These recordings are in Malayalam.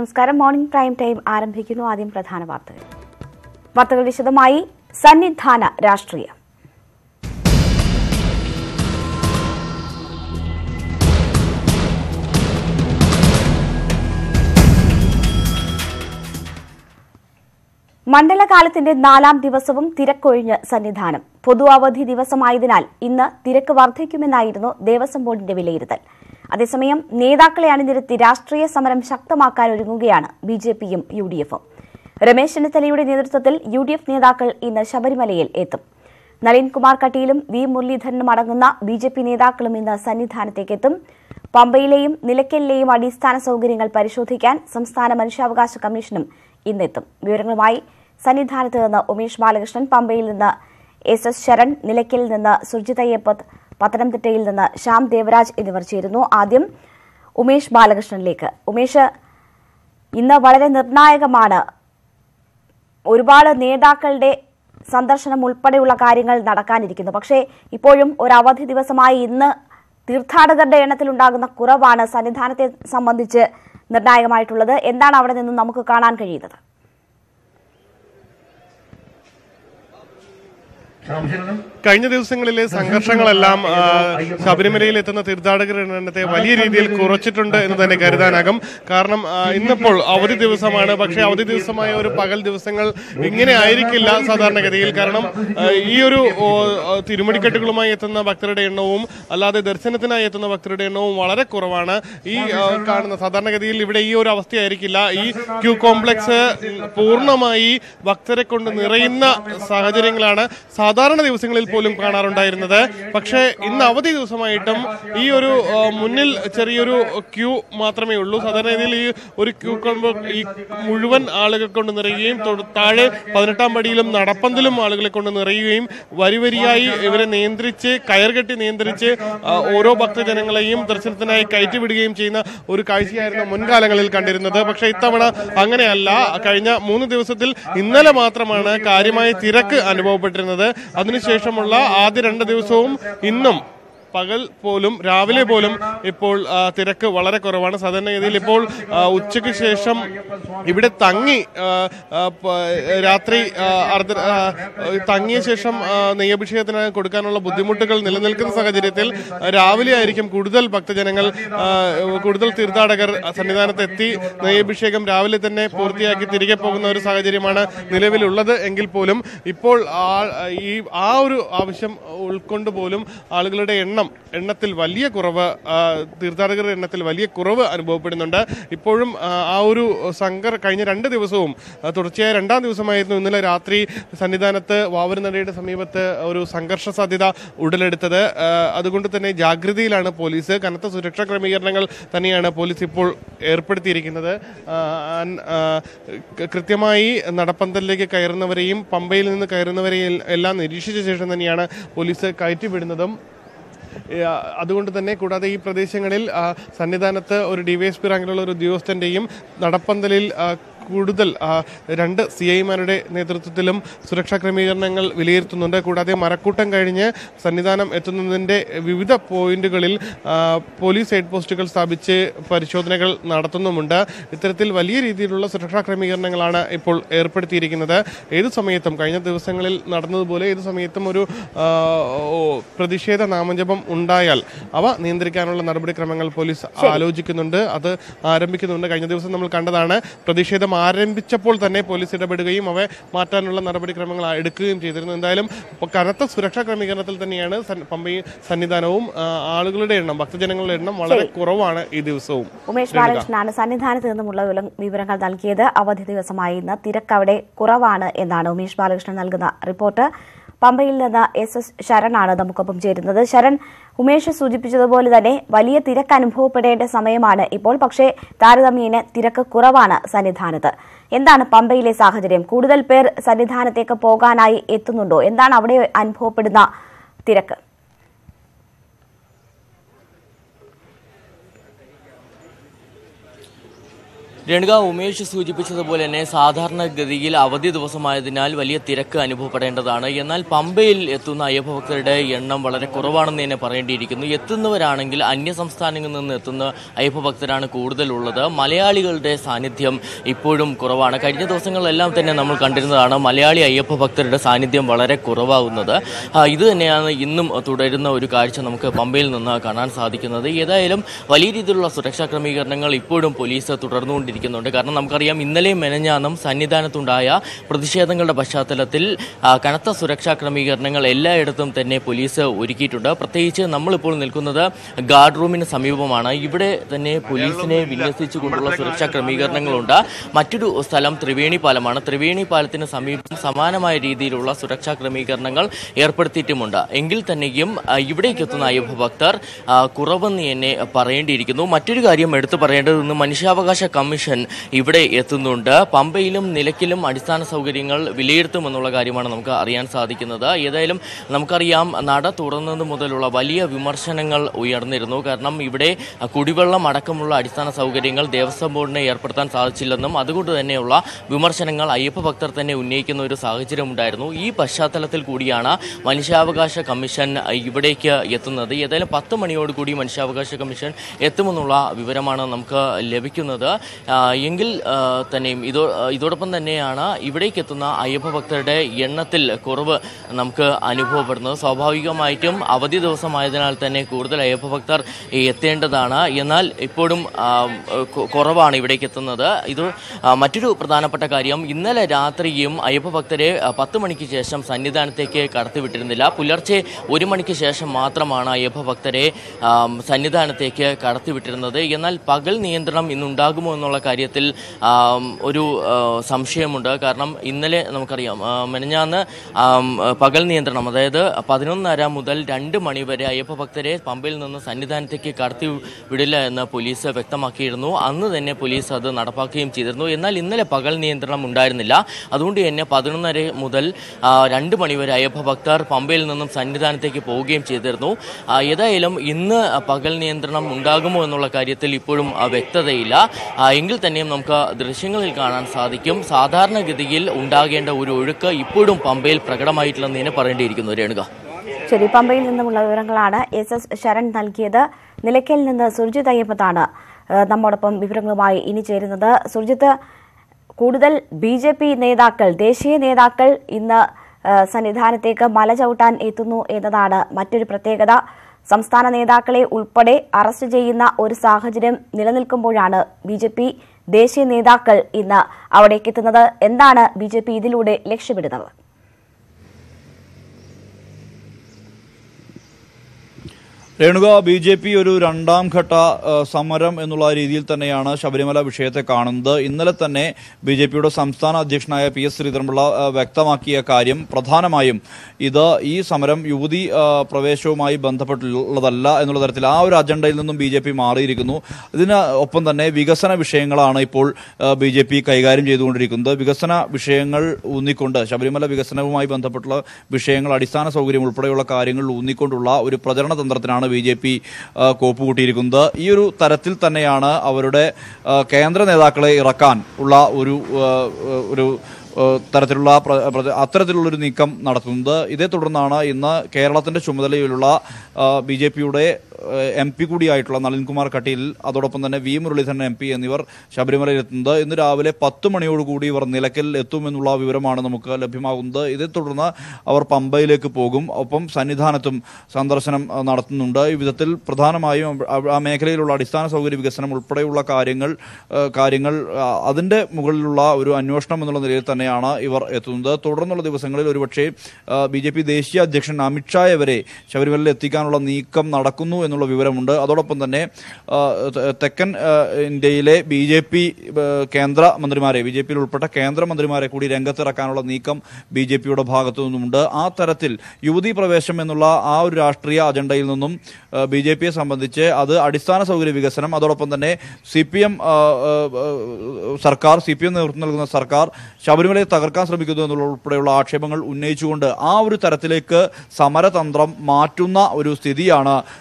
നമസ്കാരം മോർണിംഗ് പ്രൈം ടൈം ആരംഭിക്കുന്നു ആദ്യം പ്രധാന വാർത്തകൾ വാർത്തകൾ വിശദമായി സന്നിധാന രാഷ്ട്രീയം മണ്ഡലകാലത്തിന്റെ നാലാം ദിവസവും തിരക്കൊഴിഞ്ഞ് സന്നിധാനം പൊതു അവധി ദിവസമായതിനാൽ ഇന്ന് തിരക്ക് വർദ്ധിക്കുമെന്നായിരുന്നു ദേവസ്വം ബോർഡിന്റെ വിലയിരുത്തൽ അതേസമയം നേതാക്കളെ അണിനിരത്തി രാഷ്ട്രീയ സമരം ശക്തമാക്കാൻ ഒരുങ്ങുകയാണ് ബി ജെ പിയും യു ഡി എഫും രമേശ് ചെന്നിത്തലയുടെ നേതൃത്വത്തിൽ യു ഡി എഫ് നേതാക്കൾ ഇന്ന് ശബരിമലയിൽ എത്തും നളിൻകുമാർ കട്ടീലും വി മുരളീധരനും അടങ്ങുന്ന ബി ജെ പി നേതാക്കളും ഇന്ന് സന്നിധാനത്തേക്കെത്തും പമ്പയിലെയും നിലയ്ക്കലിലെയും അടിസ്ഥാന സൌകര്യങ്ങൾ പരിശോധിക്കാൻ സംസ്ഥാന മനുഷ്യാവകാശ കമ്മീഷനും ഇന്നെത്തും വിവരങ്ങളുമായി സന്നിധാനത്ത് നിന്ന് ഉമേഷ് ബാലകൃഷ്ണൻ പമ്പയിൽ നിന്ന് എസ് എസ് ശരൺ നിലയ്ക്കലിൽ നിന്ന് സുർജിത് അയ്യപ്പത്ത് പത്തനംതിട്ടയിൽ നിന്ന് ശ്യാം ദേവരാജ് എന്നിവർ ചേരുന്നു ആദ്യം ഉമേഷ് ബാലകൃഷ്ണനിലേക്ക് ഉമേഷ് ഇന്ന് വളരെ നിർണായകമാണ് ഒരുപാട് നേതാക്കളുടെ സന്ദർശനം ഉൾപ്പെടെയുള്ള കാര്യങ്ങൾ നടക്കാനിരിക്കുന്നു പക്ഷേ ഇപ്പോഴും ഒരു അവധി ദിവസമായി ഇന്ന് തീർത്ഥാടകരുടെ എണ്ണത്തിലുണ്ടാകുന്ന കുറവാണ് സന്നിധാനത്തെ സംബന്ധിച്ച് നിർണായകമായിട്ടുള്ളത് എന്താണ് അവിടെ നിന്നും നമുക്ക് കാണാൻ കഴിയുന്നത് സംശയം കഴിഞ്ഞ ദിവസങ്ങളിലെ സംഘർഷങ്ങളെല്ലാം ആ, ശബരിമലയിൽ എത്തുന്ന തീർത്ഥാടകരുടെ എണ്ണത്തെ വലിയ രീതിയിൽ കുറച്ചിട്ടുണ്ട് എന്ന് തന്നെ കരുതാനാകും കാരണം ആ, ഇന്നിപ്പോൾ അവധി ദിവസമാണ് പക്ഷേ അവധി ദിവസമായ ഒരു പകൽ ദിവസങ്ങൾ ഇങ്ങനെ ആയിരിക്കില്ല സാധാരണഗതിയിൽ കാരണം ആ, ഈ ഒരു ഓ, ആ, തിരുമടിക്കെട്ടുകളുമായി എത്തുന്ന ഭക്തരുടെ എണ്ണവും അല്ലാതെ ദർശനത്തിനായി എത്തുന്ന ഭക്തരുടെ എണ്ണവും വളരെ കുറവാണ് ഈ ആ, കാണുന്ന സാധാരണഗതിയിൽ ഇവിടെ ഈ ഒരു അവസ്ഥയായിരിക്കില്ല ഈ ക്യൂ കോംപ്ലക്സ് പൂർണ്ണമായി ഭക്തരെ കൊണ്ട് നിറയുന്ന സാഹചര്യങ്ങളാണ് സാധാരണ ദിവസങ്ങളിൽ പോലും കാണാറുണ്ടായിരുന്നത് പക്ഷേ ഇന്ന് അവധി ദിവസമായിട്ടും ഈ ഒരു ആ, മുന്നിൽ ചെറിയൊരു ക്യൂ മാത്രമേ ഉള്ളൂ സാധാരണ രീതിയിൽ ഈ ഒരു ക്യൂ കോംപ്ലക്സ് ഈ മുഴുവൻ ആളുകൾ കൊണ്ട് നിറയുകയും തൊട്- താഴെ പതിനെട്ടാം പടിയിലും നടപ്പന്തലും ആളുകളെ കൊണ്ട് നിറയുകയും വരി വരിയായി ഇവരെ നിയന്ത്രിച്ച് കയർകെട്ടി നിയന്ത്രിച്ച് ആ, ഓരോ ഭക്തജനങ്ങളെയും ദർശനത്തിനായി കയറ്റിവിടുകയും ചെയ്യുന്ന ഒരു കാഴ്ചയായിരുന്നു മുൻകാലങ്ങളിൽ കണ്ടിരുന്നത് പക്ഷേ ഇത്തവണ അങ്ങനെയല്ല കഴിഞ്ഞ മൂന്ന് ദിവസത്തിൽ ഇന്നലെ മാത്രമാണ് കാര്യമായ തിരക്ക് അനുഭവപ്പെട്ടിരുന്നത് അതിനുശേഷമുള്ള ആദ്യ രണ്ട് ദിവസവും ഇന്നും പകൽ പോലും രാവിലെ പോലും ഇപ്പോൾ ആ, തിരക്ക് വളരെ കുറവാണ് സാധാരണഗതിയിൽ ഇപ്പോൾ ആ, ഉച്ചയ്ക്ക് ശേഷം ഇവിടെ തങ്ങി ആ, ആ, പ- രാത്രി ആ, അർദ്ധ ആ, തങ്ങിയ ശേഷം ആ, നെയ്യഭിഷേകത്തിന് കൊടുക്കാനുള്ള ബുദ്ധിമുട്ടുകൾ നിലനിൽക്കുന്ന സാഹചര്യത്തിൽ ആ, രാവിലെ ആയിരിക്കും കൂടുതൽ ഭക്തജനങ്ങൾ ആ, കൂടുതൽ തീർത്ഥാടകർ സന്നിധാനത്ത് എത്തി നെയ്യഭിഷേകം രാവിലെ തന്നെ പൂർത്തിയാക്കി തിരികെ പോകുന്ന ഒരു സാഹചര്യമാണ് നിലവിലുള്ളത് എങ്കിൽ പോലും ഇപ്പോൾ ആ- ഈ ആ ഒരു ആവശ്യം ഉൾക്കൊണ്ട് പോലും ആളുകളുടെ എണ്ണം എണ്ണത്തിൽ വലിയ കുറവ് ആ, തീർത്ഥാടകരുടെ എണ്ണത്തിൽ വലിയ കുറവ് അനുഭവപ്പെടുന്നുണ്ട് ഇപ്പോഴും ആ, ആ ഒരു സംഘർ കഴിഞ്ഞ രണ്ട് ദിവസവും ആ, തുടർച്ചയായ രണ്ടാം ദിവസമായിരുന്നു ഇന്നലെ രാത്രി സന്നിധാനത്ത് വാവരുനടയുടെ സമീപത്ത് ഒരു സംഘർഷ സാധ്യത ഉടലെടുത്തത് ആ, അതുകൊണ്ട് തന്നെ ജാഗ്രതയിലാണ് പോലീസ് കനത്ത സുരക്ഷാ ക്രമീകരണങ്ങൾ തന്നെയാണ് പോലീസ് ഇപ്പോൾ ഏർപ്പെടുത്തിയിരിക്കുന്നത് ആ, അൻ- ആ, ക- കൃത്യമായി നടപ്പന്തലിലേക്ക് കയറുന്നവരെയും പമ്പയിൽ നിന്ന് കയറുന്നവരെയും എല്ലാം നിരീക്ഷിച്ച ശേഷം തന്നെയാണ് പോലീസ് കയറ്റിവിടുന്നതും ഏ, ആ, അതുകൊണ്ട് തന്നെ കൂടാതെ ഈ പ്രദേശങ്ങളിൽ ആ, സന്നിധാനത്ത് ഒരു ഡിവൈഎസ്പി റാങ്കിലുള്ള ഒരു ഉദ്യോഗസ്ഥന്റെയും നടപ്പന്തലിൽ ആ, കൂടുതൽ ആ, രണ്ട് സി ഐമാരുടെ നേതൃത്വത്തിലും സുരക്ഷാ ക്രമീകരണങ്ങൾ വിലയിരുത്തുന്നുണ്ട് കൂടാതെ മരക്കൂട്ടം കഴിഞ്ഞ് സന്നിധാനം എത്തുന്നതിൻ്റെ വിവിധ പോയിന്റുകളിൽ ആ, പോലീസ് ഹെഡ് പോസ്റ്റുകൾ സ്ഥാപിച്ച് പരിശോധനകൾ നടത്തുന്നുമുണ്ട് ഇത്തരത്തിൽ വലിയ രീതിയിലുള്ള സുരക്ഷാ ക്രമീകരണങ്ങളാണ് ഇപ്പോൾ ഏർപ്പെടുത്തിയിരിക്കുന്നത് ഏതു സമയത്തും കഴിഞ്ഞ ദിവസങ്ങളിൽ നടന്നതുപോലെ ഏതു സമയത്തും ഒരു ആ, ഓ, പ്രതിഷേധ നാമജപം ഉണ്ടായാൽ അവ നിയന്ത്രിക്കാനുള്ള നടപടിക്രമങ്ങൾ പോലീസ് ആലോചിക്കുന്നുണ്ട് അത് ആരംഭിക്കുന്നുണ്ട് കഴിഞ്ഞ ദിവസം നമ്മൾ കണ്ടതാണ് പ്രതിഷേധം ആരംഭിച്ചപ്പോൾ തന്നെ പോലീസ് ഇടപെടുകയും അവ മാറ്റാനുള്ള നടപടിക്രമങ്ങൾ ആ- എടുക്കുകയും ചെയ്തിരുന്നു എന്തായാലും ഇപ്പൊ കനത്ത സുരക്ഷാ ക്രമീകരണത്തിൽ തന്നെയാണ് സൻ- പമ്പയും സന്നിധാനവും ആ, ആളുകളുടെ എണ്ണം ഭക്തജനങ്ങളുടെ എണ്ണം വളരെ കുറവാണ് ഈ ദിവസവും ഉമേഷ് ബാലകൃഷ്ണനാണ് സന്നിധാനത്ത് നിന്നുമുള്ള വിവര- വിവരങ്ങൾ നൽകിയത് അവധി ദിവസമായി ഇന്ന് തിരക്ക് അവിടെ കുറവാണ് എന്നാണ് ഉമേഷ് ബാലകൃഷ്ണൻ നൽകുന്ന റിപ്പോർട്ട് പമ്പയിൽ നിന്ന് എസ് എസ് ശരണാണ് നമുക്കൊപ്പം ചേരുന്നത് ശരൺ ഉമേഷ് സൂചിപ്പിച്ചതുപോലെ തന്നെ വലിയ തിരക്ക് അനുഭവപ്പെടേണ്ട സമയമാണ് ഇപ്പോൾ പക്ഷേ താരതമ്യേന തിരക്ക് കുറവാണ് സന്നിധാനത്ത് എന്താണ് പമ്പയിലെ സാഹചര്യം കൂടുതൽ പേർ സന്നിധാനത്തേക്ക് പോകാനായി എത്തുന്നുണ്ടോ എന്താണ് അവിടെ അനുഭവപ്പെടുന്ന തിരക്ക് രേണുക ഉമേഷ് സൂചിപ്പിച്ചതുപോലെ തന്നെ സാധാരണഗതിയിൽ അവധി ദിവസമായതിനാൽ വലിയ തിരക്ക് അനുഭവപ്പെടേണ്ടതാണ് എന്നാൽ പമ്പയിൽ എത്തുന്ന അയ്യപ്പഭക്തരുടെ എണ്ണം വളരെ കുറവാണെന്ന് തന്നെ പറയേണ്ടിയിരിക്കുന്നു എത്തുന്നവരാണെങ്കിൽ അന്യ സംസ്ഥാനങ്ങളിൽ നിന്ന് എത്തുന്ന അയ്യപ്പഭക്തരാണ് കൂടുതലുള്ളത് മലയാളികളുടെ സാന്നിധ്യം ഇപ്പോഴും കുറവാണ് കഴിഞ്ഞ ദിവസങ്ങളിലെല്ലാം തന്നെ നമ്മൾ കണ്ടിരുന്നതാണ് മലയാളി അയ്യപ്പ ഭക്തരുടെ സാന്നിധ്യം വളരെ കുറവാകുന്നത് ആ, ഇത് തന്നെയാണ് ഇന്നും തുടരുന്ന ഒരു കാഴ്ച നമുക്ക് പമ്പയിൽ നിന്ന് കാണാൻ സാധിക്കുന്നത് ഏതായാലും വലിയ രീതിയിലുള്ള സുരക്ഷാ ക്രമീകരണങ്ങൾ ഇപ്പോഴും പോലീസ് തുടർന്നുകൊണ്ടിരിക്കുന്നുണ്ട് കാരണം നമുക്കറിയാം ഇന്നലെയും മെനഞ്ഞാന്നും സന്നിധാനത്തുണ്ടായ പ്രതിഷേധങ്ങളുടെ പശ്ചാത്തലത്തിൽ ആ, കനത്ത സുരക്ഷാ ക്രമീകരണങ്ങൾ എല്ലായിടത്തും തന്നെ പോലീസ് ഒരുക്കിയിട്ടുണ്ട് പ്രത്യേകിച്ച് നമ്മളിപ്പോൾ നിൽക്കുന്നത് ഗാർഡ് റൂമിന് സമീപമാണ് ഇവിടെ തന്നെ പോലീസിനെ വിന്യസിച്ചുകൊണ്ടുള്ള സുരക്ഷാ ക്രമീകരണങ്ങളുണ്ട് മറ്റൊരു സ്ഥലം ത്രിവേണി പാലമാണ് ത്രിവേണി പാലത്തിന് സമീപം സമാനമായ രീതിയിലുള്ള സുരക്ഷാ ക്രമീകരണങ്ങൾ ഏർപ്പെടുത്തിയിട്ടുമുണ്ട് എങ്കിൽ തന്നെയും ആ, ഇവിടേക്ക് എത്തുന്ന അയ്യപ്പ ഭക്തർ ആ, കുറവെന്ന് തന്നെ പറയേണ്ടിയിരിക്കുന്നു മറ്റൊരു കാര്യം എടുത്തു പറയേണ്ടത് ഇന്ന് മനുഷ്യാവകാശ കമ്മീഷൻ ഇവിടെ എത്തുന്നുണ്ട് പമ്പയിലും നിലയ്ക്കലും അടിസ്ഥാന സൗകര്യങ്ങൾ വിലയിരുത്തുമെന്നുള്ള കാര്യമാണ് നമുക്ക് അറിയാൻ സാധിക്കുന്നത് ഏതായാലും നമുക്കറിയാം നട തുറന്നത് മുതലുള്ള വലിയ വിമർശനങ്ങൾ ഉയർന്നിരുന്നു കാരണം ഇവിടെ കുടിവെള്ളം അടക്കമുള്ള അടിസ്ഥാന സൗകര്യങ്ങൾ ദേവസ്വം ബോർഡിനെ ഏർപ്പെടുത്താൻ സാധിച്ചില്ലെന്നും അതുകൊണ്ട് തന്നെയുള്ള വിമർശനങ്ങൾ അയ്യപ്പ ഭക്തർ തന്നെ ഉന്നയിക്കുന്ന ഒരു സാഹചര്യം ഉണ്ടായിരുന്നു ഈ പശ്ചാത്തലത്തിൽ കൂടിയാണ് മനുഷ്യാവകാശ കമ്മീഷൻ ഇവിടേക്ക് എത്തുന്നത് ഏതായാലും പത്ത് മണിയോടുകൂടി മനുഷ്യാവകാശ കമ്മീഷൻ എത്തുമെന്നുള്ള വിവരമാണ് നമുക്ക് ലഭിക്കുന്നത് ആ, എങ്കിൽ ആ, തന്നെയും ഇതോ ഇതോടൊപ്പം തന്നെയാണ് ഇവിടേക്ക് എത്തുന്ന അയ്യപ്പ ഭക്തരുടെ എണ്ണത്തിൽ കുറവ് നമുക്ക് അനുഭവപ്പെടുന്നത് സ്വാഭാവികമായിട്ടും അവധി ദിവസമായതിനാൽ തന്നെ കൂടുതൽ അയ്യപ്പ ഭക്തർ എത്തേണ്ടതാണ് എന്നാൽ ഇപ്പോഴും ആ, കൊ- കുറവാണ് ഇവിടേക്ക് എത്തുന്നത് ഇത് ആ, മറ്റൊരു പ്രധാനപ്പെട്ട കാര്യം ഇന്നലെ രാത്രിയും അയ്യപ്പ ഭക്തരെ ആ, പത്ത് മണിക്ക് ശേഷം സന്നിധാനത്തേക്ക് കടത്തിവിട്ടിരുന്നില്ല പുലർച്ചെ ഒരു മണിക്ക് ശേഷം മാത്രമാണ് അയ്യപ്പ ഭക്തരെ ആ, സന്നിധാനത്തേക്ക് കടത്തിവിട്ടിരുന്നത് എന്നാൽ പകൽ നിയന്ത്രണം ഇന്നുണ്ടാകുമോ എന്നുള്ള കാര്യത്തിൽ ആ, ഒരു ആ, സംശയമുണ്ട് കാരണം ഇന്നലെ നമുക്കറിയാം ആ, മെനഞ്ഞാന്ന് ആ, പകൽ നിയന്ത്രണം അതായത് പതിനൊന്നര മുതൽ രണ്ട് മണി വരെ അയ്യപ്പ ഭക്തരെ പമ്പയിൽ നിന്ന് സന്നിധാനത്തേക്ക് കടത്തി വിടില്ല എന്ന് പോലീസ് വ്യക്തമാക്കിയിരുന്നു അന്ന് തന്നെ പോലീസ് അത് നടപ്പാക്കുകയും ചെയ്തിരുന്നു എന്നാൽ ഇന്നലെ പകൽ നിയന്ത്രണം ഉണ്ടായിരുന്നില്ല അതുകൊണ്ട് തന്നെ പതിനൊന്നര മുതൽ ആ, രണ്ട് മണി വരെ അയ്യപ്പ ഭക്തർ പമ്പയിൽ നിന്നും സന്നിധാനത്തേക്ക് പോവുകയും ചെയ്തിരുന്നു ആ, ഏതായാലും ഇന്ന് പകൽ നിയന്ത്രണം ഉണ്ടാകുമോ എന്നുള്ള കാര്യത്തിൽ ഇപ്പോഴും ആ, വ്യക്തതയില്ല ആ, എങ്കിൽ തന്നെയും നമുക്ക് ദൃശ്യങ്ങളിൽ കാണാൻ സാധിക്കും സാധാരണഗതിയിൽ ഉണ്ടാകേണ്ട ഒരു ഒഴുക്ക് ഇപ്പോഴും പമ്പയിൽ പ്രകടമായിട്ടില്ലെന്ന് തന്നെ പറയേണ്ടിയിരിക്കുന്നു രേണുക ശരി പമ്പയിൽ നിന്നുമുള്ള വിവരങ്ങളാണ് എസ് എസ് ശരൺ നൽകിയത് നിലയ്ക്കൽ നിന്ന് സുർജിത് അയ്യപ്പത്താണ് ഏഹ്, നമ്മോടൊപ്പം വിവരങ്ങളുമായി ഇനി ചേരുന്നത് സുർജിത്ത് കൂടുതൽ ബി ജെ പി നേതാക്കൾ ദേശീയ നേതാക്കൾ ഇന്ന് ഏഹ്, സന്നിധാനത്തേക്ക് മല ചവിട്ടാൻ എത്തുന്നു എന്നതാണ് മറ്റൊരു പ്രത്യേകത സംസ്ഥാന നേതാക്കളെ ഉൾപ്പെടെ അറസ്റ്റ് ചെയ്യുന്ന ഒരു സാഹചര്യം നിലനിൽക്കുമ്പോഴാണ് ബി ജെ പി ദേശീയ നേതാക്കൾ ഇന്ന് അവിടേക്ക് എത്തുന്നത് എന്താണ് ബി ജെ പി ഇതിലൂടെ ലക്ഷ്യമിടുന്നത് രേണുക ബി ജെ പി ഒരു രണ്ടാം ഘട്ട ആ, സമരം എന്നുള്ള രീതിയിൽ തന്നെയാണ് ശബരിമല വിഷയത്തെ കാണുന്നത് ഇന്നലെ തന്നെ ബി ജെ പിയുടെ സംസ്ഥാന അധ്യക്ഷനായ പി എസ് ശ്രീധരൻപിള്ള ആ, വ്യക്തമാക്കിയ കാര്യം പ്രധാനമായും ഇത് ഈ സമരം യുവതി ആ, പ്രവേശവുമായി ബന്ധപ്പെട്ടുള്ളതല്ല എന്നുള്ള തരത്തിൽ ആ ഒരു അജണ്ടയിൽ നിന്നും ബി ജെ പി മാറിയിരിക്കുന്നു ഇതിന് ഒപ്പം തന്നെ വികസന വിഷയങ്ങളാണ് ഇപ്പോൾ ബി ജെ പി കൈകാര്യം ചെയ്തുകൊണ്ടിരിക്കുന്നത് വികസന വിഷയങ്ങൾ ഊന്നിക്കൊണ്ട് ശബരിമല വികസനവുമായി ബന്ധപ്പെട്ടുള്ള വിഷയങ്ങൾ അടിസ്ഥാന സൗകര്യം ഉൾപ്പെടെയുള്ള കാര്യങ്ങളിൽ ഊന്നിക്കൊണ്ടുള്ള ഒരു പ്രചരണ തന്ത്രത്തിനാണ് ബി ജെ പി കോപ്പുകൂട്ടിയിരിക്കുന്നത് ഈ ഒരു തരത്തിൽ തന്നെയാണ് അവരുടെ ആ, കേന്ദ്ര നേതാക്കളെ ഇറക്കാൻ ഉള്ള ഒരു ആ, ഒരു ആ, തരത്തിലുള്ള പ്ര- പ്ര- അത്തരത്തിലുള്ളൊരു നീക്കം നടത്തുന്നത് ഇതേ തുടർന്നാണ് ഇന്ന് കേരളത്തിന്റെ ചുമതലയിലുള്ള ബി ജെ പിയുടെ എം പി കൂടിയായിട്ടുള്ള നളിൻകുമാർ കട്ടീൽ അതോടൊപ്പം തന്നെ വി മുരളീധരൻ എം പി എന്നിവർ ശബരിമലയിൽ എത്തുന്നത് ഇന്ന് രാവിലെ പത്ത് മണിയോടുകൂടി ഇവർ നിലയ്ക്കൽ എത്തുമെന്നുള്ള വിവരമാണ് നമുക്ക് ലഭ്യമാകുന്നത് ഇതേ തുടർന്ന് അവർ പമ്പയിലേക്ക് പോകും ഒപ്പം സന്നിധാനത്തും സന്ദർശനം ആ, നടത്തുന്നുണ്ട് ഈ വിധത്തിൽ പ്രധാനമായും അവ- ആ മേഖലയിലുള്ള അടിസ്ഥാന സൗകര്യ വികസനം ഉൾപ്പെടെയുള്ള കാര്യങ്ങൾ ആ, കാര്യങ്ങൾ ആ, അതിന്റെ മുകളിലുള്ള ഒരു അന്വേഷണം എന്നുള്ള നിലയിൽ തന്നെയാണ് ഇവർ എത്തുന്നത് തുടർന്നുള്ള ദിവസങ്ങളിൽ ഒരുപക്ഷെ ബി ജെ പി ദേശീയ അധ്യക്ഷൻ അമിത്ഷായെ വരെ ശബരിമലയിൽ എത്തിക്കാനുള്ള നീക്കം നടക്കുന്നു എന്നുള്ള വിവരമുണ്ട് അതോടൊപ്പം തന്നെ ആ, ത- തെക്കൻ ആ, ഇന്ത്യയിലെ ബി ജെ പി കേന്ദ്ര മന്ത്രിമാരെ ബി ജെ പിയിൽ ഉൾപ്പെട്ട കേന്ദ്രമന്ത്രിമാരെ കൂടി രംഗത്തിറക്കാനുള്ള നീക്കം ബി ജെ പിയുടെ ഭാഗത്തു നിന്നുമുണ്ട് ആ തരത്തിൽ യുവതീ പ്രവേശം എന്നുള്ള ആ ഒരു രാഷ്ട്രീയ അജണ്ടയിൽ നിന്നും ബി ജെ പിയെ സംബന്ധിച്ച് അത് അടിസ്ഥാന സൗകര്യ വികസനം അതോടൊപ്പം തന്നെ സി പി എം സർക്കാർ സി പി എം നേതൃത്വം നൽകുന്ന സർക്കാർ ശബരിമലയെ തകർക്കാൻ ശ്രമിക്കുന്നു എന്നുള്ള ഉൾപ്പെടെയുള്ള ആക്ഷേപങ്ങൾ ഉന്നയിച്ചുകൊണ്ട് ആ ഒരു തരത്തിലേക്ക് സമരതന്ത്രം മാറ്റുന്ന ഒരു സ്ഥിതിയാണ് നിലവിൽ